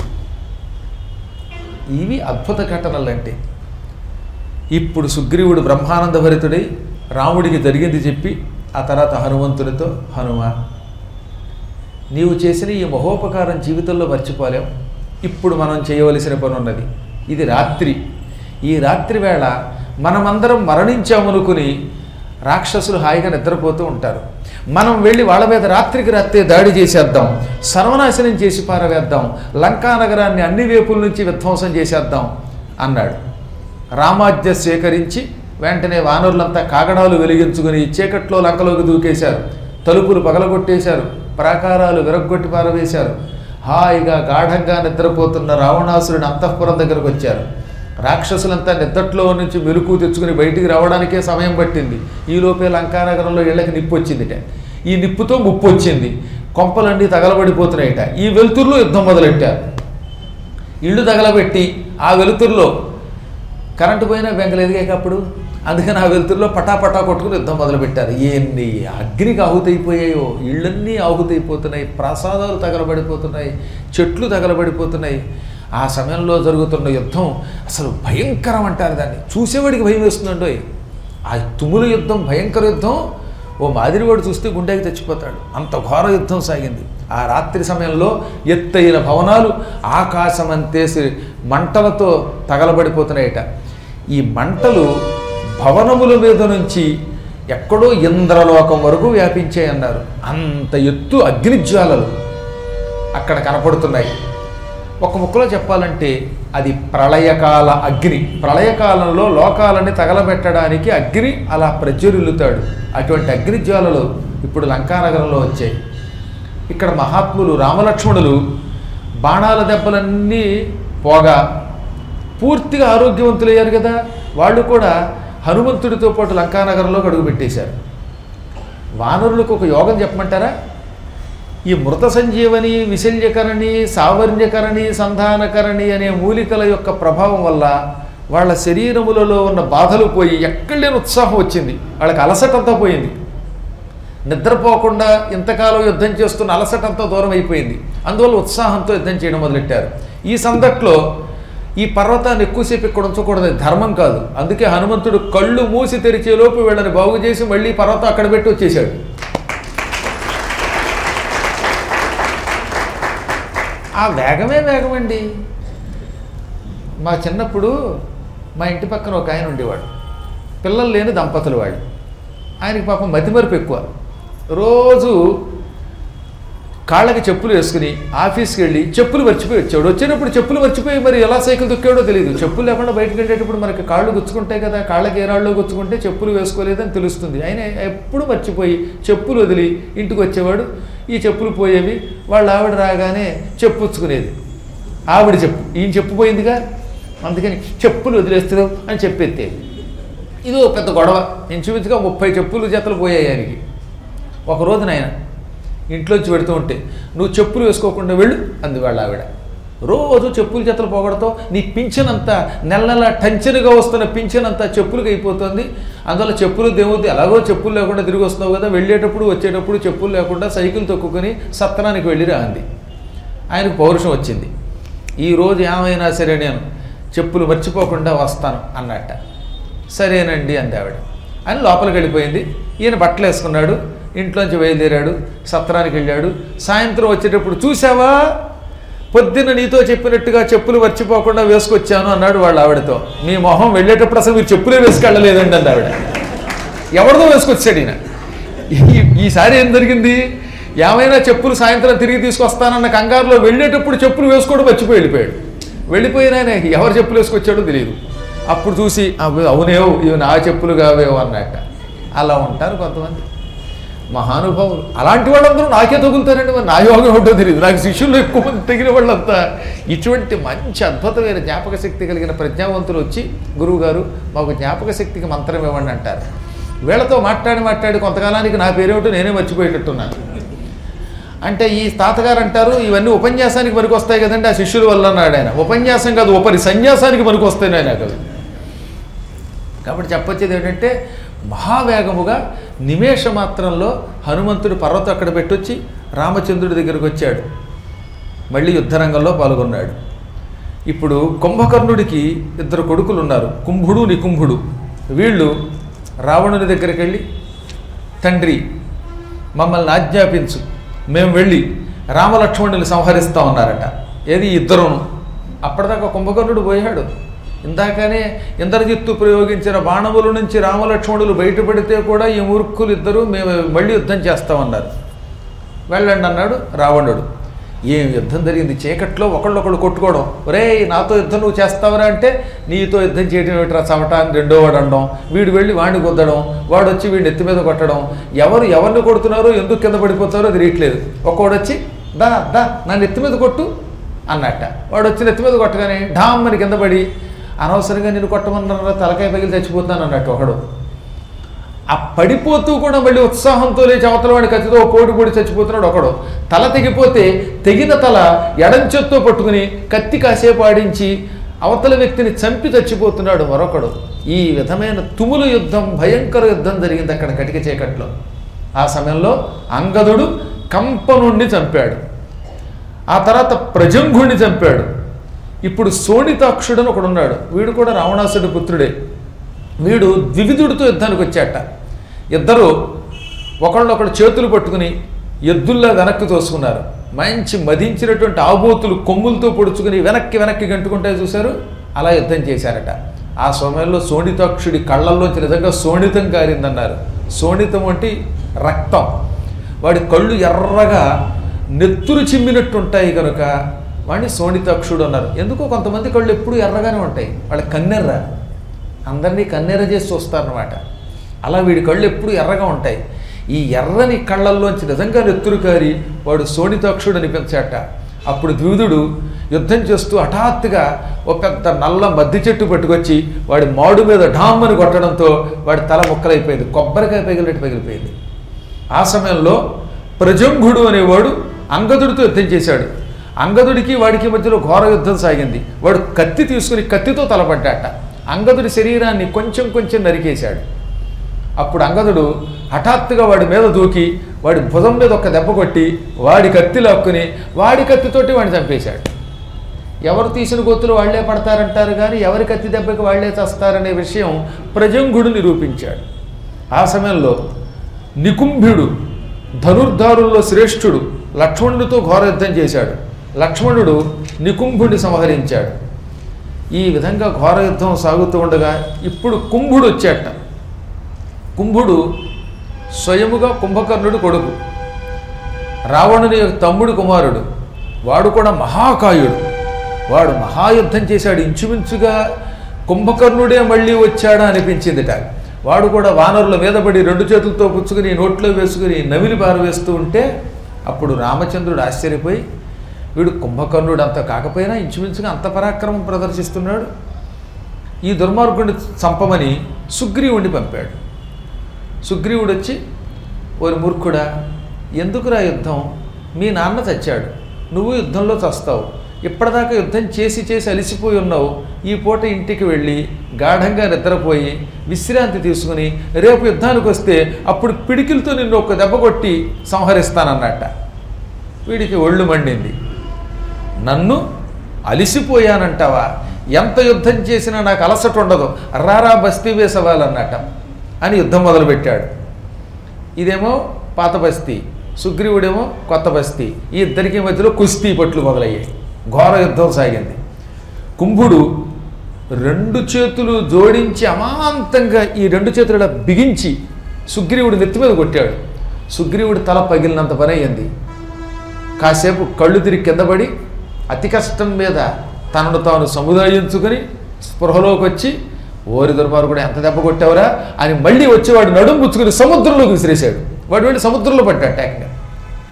ఇవి అద్భుత ఘటనలు అంటే ఇప్పుడు సుగ్రీవుడు బ్రహ్మానంద భరితుడై రాముడికి జరిగింది చెప్పి ఆ తర్వాత హనుమంతుడితో హనుమ నీవు చేసిన ఈ మహోపకారం జీవితంలో మర్చిపోలేం ఇప్పుడు మనం చేయవలసిన పని ఉన్నది ఇది రాత్రి ఈ రాత్రి వేళ మనమందరం మరణించామనుకుని రాక్షసులు హాయిగా నిద్రపోతూ ఉంటారు మనం వెళ్ళి వాళ్ళ మీద రాత్రికి రాత్రే దాడి చేసేద్దాం సర్వనాశనం చేసి పారవేద్దాం లంకా నగరాన్ని అన్ని వేపుల నుంచి విధ్వంసం చేసేద్దాం అన్నాడు రామాజ్ఞ స్వీకరించి వెంటనే వానరులంతా కాగడాలు వెలిగించుకుని చీకట్లో లంకలోకి దూకేశారు తలుపులు పగలగొట్టేశారు ప్రాకారాలు విరగ్గొట్టి పారవేశారు హాయిగా గాఢంగా నిద్రపోతున్న రావణాసురుని అంతఃపురం దగ్గరకు వచ్చారు రాక్షసులంతా నిద్రట్లో నుంచి మెలకు తెచ్చుకుని బయటికి రావడానికే సమయం పట్టింది ఈలోపే లంకానగరంలో ఇళ్ళకి నిప్పు వచ్చిందిట ఈ నిప్పుతో ముప్పు వచ్చింది కొంపలన్నీ తగలబడిపోతున్నాయిట ఈ వెలుతురులో యుద్ధం మొదలెట్టారు ఇళ్ళు తగలబెట్టి ఆ వెలుతురులో కరెంటు పోయినా బెంగలేదుగా అప్పుడు అందుకని ఆ వెలుతురులో పటాపటా కొట్టుకుని యుద్ధం మొదలుపెట్టారు ఎన్ని అగ్నికి ఆహుతైపోయాయో ఇళ్ళన్నీ ఆహుతైపోతున్నాయి ప్రసాదాలు తగలబడిపోతున్నాయి చెట్లు తగలబడిపోతున్నాయి ఆ సమయంలో జరుగుతున్న యుద్ధం అసలు భయంకరం అంటారు దాన్ని చూసేవాడికి భయం వేస్తుందండోయ్ ఆ తుముల యుద్ధం భయంకర యుద్ధం ఓ మాదిరివాడు చూస్తే గుండెకి తెచ్చిపోతాడు అంత ఘోర యుద్ధం సాగింది ఆ రాత్రి సమయంలో ఎత్తైన భవనాలు ఆకాశమంతేసి మంటలతో తగలబడిపోతున్నాయట ఈ మంటలు భవనముల మీద నుంచి ఎక్కడో ఇంద్రలోకం వరకు వ్యాపించాయి అన్నారు అంత ఎత్తు అగ్నిజ్వాలలు అక్కడ కనపడుతున్నాయి ఒక ముక్కలో చెప్పాలంటే అది ప్రళయకాల అగ్ని ప్రళయకాలంలో లోకాలని తగలబెట్టడానికి అగ్ని అలా ప్రజ్వరిల్లుతాడు అటువంటి అగ్ని జ్వాలలు ఇప్పుడు లంకానగరంలో వచ్చాయి ఇక్కడ మహాత్ములు రామలక్ష్మణులు బాణాల దెబ్బలన్నీ పోగా పూర్తిగా ఆరోగ్యవంతులయ్యారు కదా వాళ్ళు కూడా హనుమంతుడితో పాటు లంకానగరంలోకి అడుగుపెట్టేశారు వానరులకు ఒక యోగం చెప్పమంటారా ఈ మృత సంజీవని విశల్యకరణి సావర్ణ్యకరణి సంధానకరణి అనే మూలికల యొక్క ప్రభావం వల్ల వాళ్ళ శరీరములలో ఉన్న బాధలు పోయి ఎక్కడ లేని ఉత్సాహం వచ్చింది వాళ్ళకి అలసటంతా పోయింది నిద్రపోకుండా ఇంతకాలం యుద్ధం చేస్తున్న అలసటంతా దూరం అయిపోయింది అందువల్ల ఉత్సాహంతో యుద్ధం చేయడం మొదలెట్టారు ఈ సందట్లో ఈ పర్వతాన్ని ఎక్కువసేపు ఇక్కడ ఉంచకూడదు అది ధర్మం కాదు అందుకే హనుమంతుడు కళ్ళు మూసి తెరిచేలోపు వీళ్ళని బాగు చేసి మళ్ళీ పర్వతం అక్కడ పెట్టి వచ్చేసాడు ఆ వేగమే వేగమండి మా చిన్నప్పుడు మా ఇంటి పక్కన ఒక ఆయన ఉండేవాడు పిల్లలు లేని దంపతులు వాడు ఆయనకి పాపం మతిమరుపు ఎక్కువ రోజు కాళ్ళకి చెప్పులు వేసుకుని ఆఫీస్కి వెళ్ళి చెప్పులు మర్చిపోయి వచ్చాడు వచ్చేటప్పుడు చెప్పులు మర్చిపోయి మరి ఎలా సైకిల్ తొక్కాడో తెలియదు చెప్పులు లేకుండా బయటకు వెళ్ళేటప్పుడు మనకి కాళ్ళు గుచ్చుకుంటాయి కదా కాళ్ళకి ఏ రాళ్ళు గుచ్చుకుంటే చెప్పులు వేసుకోలేదని తెలుస్తుంది ఆయన ఎప్పుడు మర్చిపోయి చెప్పులు వదిలి ఇంటికి వచ్చేవాడు ఈ చెప్పులు పోయేవి వాళ్ళ ఆవిడ రాగానే చెప్పుచ్చుకునేది ఆవిడ చెప్పు ఈయన చెప్పు పోయిందిగా అందుకని చెప్పులు వదిలేస్తున్నావు అని చెప్పెత్తేది ఇది ఓ పెద్ద గొడవ ఇంచుమించుగా ముప్పై చెప్పులు జతలు పోయాయి ఆయనకి ఒక రోజున ఆయన ఇంట్లోంచి పెడుతూ ఉంటే నువ్వు చెప్పులు వేసుకోకుండా వెళ్ళు అంది వాళ్ళ ఆవిడ రోజు చెప్పులు జతలు పోగొడతావు నీ పింఛనంతా నెల నెల టంచనుగా వస్తున్న పింఛనంతా చెప్పులకు అయిపోతుంది అందువల్ల చెప్పులు దేవుద్ది ఎలాగో చెప్పులు లేకుండా తిరిగి వస్తున్నావు కదా వెళ్ళేటప్పుడు వచ్చేటప్పుడు చెప్పులు లేకుండా సైకిల్ తొక్కుని సత్తనానికి వెళ్ళిరా అంది ఆయనకు పౌరుషం వచ్చింది ఈ రోజు ఏమైనా సరే నేను చెప్పులు మర్చిపోకుండా వస్తాను అన్నట్ట సరేనండి అంది ఆవిడ అని లోపలికి వెళ్ళిపోయింది ఈయన బట్టలు వేసుకున్నాడు ఇంట్లోంచి బయలుదేరాడు సత్రానికి వెళ్ళాడు సాయంత్రం వచ్చేటప్పుడు చూసావా పొద్దున్న నీతో చెప్పినట్టుగా చెప్పులు మర్చిపోకుండా వేసుకొచ్చాను అన్నాడు వాళ్ళ ఆవిడతో మీ మొహం వెళ్ళేటప్పుడు అసలు మీరు చెప్పులే వేసుకెళ్ళలేదండి అంది ఆవిడ ఎవరిదో వేసుకొచ్చాడు ఈయన ఈ- ఈసారి ఏం జరిగింది ఏమైనా చెప్పులు సాయంత్రం తిరిగి తీసుకొస్తానన్న కంగారులో వెళ్ళేటప్పుడు చెప్పులు వేసుకోవడం మర్చిపోయి వెళ్ళిపోయాడు వెళ్ళిపోయిన ఆయన ఎవరు చెప్పులు వేసుకొచ్చాడో తెలియదు అప్పుడు చూసి "అవి అవునేవో ఇవి నా చెప్పులు కావేవో అన్నట్ట అలా ఉంటారు కొంతమంది మహానుభావులు అలాంటి వాళ్ళందరూ నాకే తగులుతారండి మరి నా యోగం ఏమిటో తెలియదు నాకు శిష్యుల్లో ఎక్కువ మంది తగిన వాళ్ళంతా ఇటువంటి మంచి అద్భుతమైన జ్ఞాపక శక్తి కలిగిన ప్రజ్ఞావంతులు వచ్చి గురువుగారు మాకు జ్ఞాపక శక్తికి మంత్రం ఇవ్వండి అంటారు వీళ్ళతో మాట్లాడి మాట్లాడి కొంతకాలానికి నా పేరేమిటో నేనే మర్చిపోయేటట్టున్నాను అంటే ఈ తాతగారు అంటారు ఇవన్నీ ఉపన్యాసానికి పనికి వస్తాయి కదండి ఆ శిష్యుల వల్ల అన్నాడు ఆయన ఉపన్యాసం కాదు ఉపరి సన్యాసానికి పనికి వస్తాయి ఆయన కదా కాబట్టి చెప్పొచ్చేది ఏంటంటే మహావేగముగా నిమేష మాత్రంలో హనుమంతుడు పర్వతం అక్కడ పెట్టొచ్చి రామచంద్రుడి దగ్గరకు వచ్చాడు మళ్ళీ యుద్ధరంగంలో పాల్గొన్నాడు ఇప్పుడు కుంభకర్ణుడికి ఇద్దరు కొడుకులు ఉన్నారు కుంభుడు నికుంభుడు వీళ్ళు రావణుని దగ్గరికి వెళ్ళి తండ్రి మమ్మల్ని ఆజ్ఞాపించు మేము వెళ్ళి రామలక్ష్మణుని సంహరిస్తా ఉన్నారట ఏది ఇద్దరును అప్పటిదాకా కుంభకర్ణుడు పోయాడు ఇందాకనే ఇంద్రజిత్తు ప్రయోగించిన బాణముల నుంచి రామలక్ష్మణులు బయటపడితే కూడా ఈ మూర్ఖులు ఇద్దరు మేము మళ్ళీ యుద్ధం చేస్తామన్నారు వెళ్ళండి అన్నాడు రావణుడు ఏం యుద్ధం జరిగింది చీకట్లో ఒకళ్ళొకళ్ళు కొట్టుకోవడం ఒరే నాతో యుద్ధం నువ్వు చేస్తావరా అంటే నీతో యుద్ధం చేయడం ఏమిట్రా చవట అని రెండో వాడు అనడం వీడు వెళ్ళి వాడిని కొద్దడం వాడు వచ్చి వీడిని ఎత్తి మీద కొట్టడం ఎవరు ఎవరిని కొడుతున్నారో ఎందుకు కింద పడిపోతారో అది రీట్లేదు ఒక్కోడు వచ్చి దా దా నన్ను ఎత్తి మీద కొట్టు అన్నట్ట వాడు వచ్చి నెత్తి మీద కొట్టగానే ఢామ్ అని కింద పడి అనవసరంగా నేను కొట్టమన్నారా తలకాయ పగిలి చచ్చిపోతాను అన్నట్టు ఒకడు ఆ పడిపోతూ కూడా మళ్ళీ ఉత్సాహంతో లేచి అవతల వాడి కత్తితో పోటీ పొడి చచ్చిపోతున్నాడు ఒకడు తల తెగిపోతే తెగిన తల ఎడంచెత్తో పట్టుకుని కత్తి కాసేపు ఆడించి అవతల వ్యక్తిని చంపి చచ్చిపోతున్నాడు మరొకడు ఈ విధమైన తుములు యుద్ధం భయంకర యుద్ధం జరిగింది అక్కడ కటిక చీకట్లో ఆ సమయంలో అంగదుడు కంప నుండి చంపాడు ఆ తర్వాత ప్రజంఘుణ్ణి చంపాడు ఇప్పుడు సోణితాక్షుడని ఒకడు ఉన్నాడు వీడు కూడా రావణాసుడి పుత్రుడే వీడు ద్వివిధుడితో యుద్ధానికి వచ్చాట ఇద్దరు ఒకళ్ళొకడు చేతులు పట్టుకుని ఎద్దుల్లా వెనక్కి తోసుకున్నారు మంచి మదించినటువంటి ఆబోతులు కొమ్ములతో పొడుచుకుని వెనక్కి వెనక్కి గంటుకుంటే చూశారు అలా యుద్ధం చేశారట ఆ సమయంలో సోణితాక్షుడి కళ్ళల్లోంచి నిజంగా సోణితం కారిందన్నారు సోణితం అంటే రక్తం వాడి కళ్ళు ఎర్రగా నెత్తురు చిమ్మినట్టుంటాయి కనుక వాడిని సోనితాక్షుడు అన్నారు ఎందుకో కొంతమంది కళ్ళు ఎప్పుడు ఎర్రగానే ఉంటాయి వాళ్ళ కన్నెర్ర అందరినీ కన్నెర్ర చేసి చూస్తారనమాట అలా వీడి కళ్ళు ఎప్పుడు ఎర్రగా ఉంటాయి ఈ ఎర్రని కళ్ళల్లోంచి నిజంగా నెత్తురు కారి వాడు సోనితాక్షుడు అనిపించాట అప్పుడు ద్విధుడు యుద్ధం చేస్తూ హఠాత్తుగా ఒక పెద్ద నల్ల మద్ది చెట్టు పట్టుకొచ్చి వాడి మాడు మీద ఢామ్మని కొట్టడంతో వాడి తల ముక్కలైపోయింది కొబ్బరికాయ పగిలినట్టు పగిలిపోయింది ఆ సమయంలో ప్రజంగుడు అనేవాడు అంగదుడితో యుద్ధం చేశాడు అంగదుడికి వాడికి మధ్యలో ఘోర యుద్ధం సాగింది వాడు కత్తి తీసుకుని కత్తితో తలపడ్డాట అంగదుడి శరీరాన్ని కొంచెం కొంచెం నరికేశాడు అప్పుడు అంగదుడు హఠాత్తుగా వాడి మీద దూకి వాడి భుజం మీద ఒక దెబ్బ కొట్టి వాడి కత్తి లాక్కుని వాడి కత్తితోటి వాడిని చంపేశాడు ఎవరు తీసిన గొత్తులు వాళ్లే పడతారంటారు కానీ ఎవరి కత్తి దెబ్బకి వాళ్లే చస్తారనే విషయం ప్రజంగుడు నిరూపించాడు ఆ సమయంలో నికుంభుడు ధనుర్ధారుల్లో శ్రేష్ఠుడు లక్ష్మణుడితో ఘోర యుద్ధం చేశాడు లక్ష్మణుడు నికుంభుడిని సంహరించాడు ఈ విధంగా ఘోర యుద్ధం సాగుతూ ఉండగా ఇప్పుడు కుంభుడు వచ్చాట కుంభుడు స్వయముగా కుంభకర్ణుడు కొడుకు రావణుని యొక్క తమ్ముడు కుమారుడు వాడు కూడా మహాకాయుడు వాడు మహాయుద్ధం చేశాడు ఇంచుమించుగా కుంభకర్ణుడే మళ్ళీ వచ్చాడా అనిపించిందిట వాడు కూడా వానరుల మీద పడి రెండు చేతులతో పుచ్చుకుని నోట్లో వేసుకుని నవిలి పారవేస్తూ ఉంటే అప్పుడు రామచంద్రుడు ఆశ్చర్యపోయి వీడు కుంభకర్ణుడు అంత కాకపోయినా ఇంచుమించుగా అంత పరాక్రమం ప్రదర్శిస్తున్నాడు ఈ దుర్మార్గుడిని చంపమని సుగ్రీవుడిని పంపాడు సుగ్రీవుడు వచ్చి ఓరి మూర్ఖుడా ఎందుకురా యుద్ధం మీ నాన్న చచ్చాడు నువ్వు యుద్ధంలో చస్తావు ఇప్పటిదాకా యుద్ధం చేసి చేసి అలిసిపోయి ఉన్నావు ఈ పూట ఇంటికి వెళ్ళి గాఢంగా నిద్రపోయి విశ్రాంతి తీసుకుని రేపు యుద్ధానికి వస్తే అప్పుడు పిడికిలతో నిన్ను ఒక దెబ్బ కొట్టి సంహరిస్తానన్నట్ట వీడికి ఒళ్ళు మండింది నన్ను అలిసిపోయానంటావా ఎంత యుద్ధం చేసినా నాకు అలసట ఉండదు రారా బస్తీ వేసవాలన్నట అని యుద్ధం మొదలుపెట్టాడు ఇదేమో పాత బస్తీ సుగ్రీవుడేమో కొత్త బస్తీ ఈ ఇద్దరికి మధ్యలో కుస్తీ పట్లు మొదలయ్యాయి ఘోర యుద్ధం సాగింది కుంభుడు రెండు చేతులు జోడించి అమాంతంగా ఈ రెండు చేతులు ఇలా బిగించి సుగ్రీవుడు నెత్తి మీద కొట్టాడు సుగ్రీవుడి తల పగిలినంత పని అయ్యింది కాసేపు కళ్ళు తిరిగి కింద పడి అతి కష్టం మీద తనను తాను సముదాయించుకుని స్పృహలోకి వచ్చి ఓరి దుర్మార్గుడు ఎంత దెబ్బ కొట్టావురా అని మళ్ళీ వచ్చి వాడు నడుము పుచ్చుకుని సముద్రంలోకి విసిరేశాడు వాడు వెళ్ళి సముద్రంలో పడ్డాడు ఏకంగా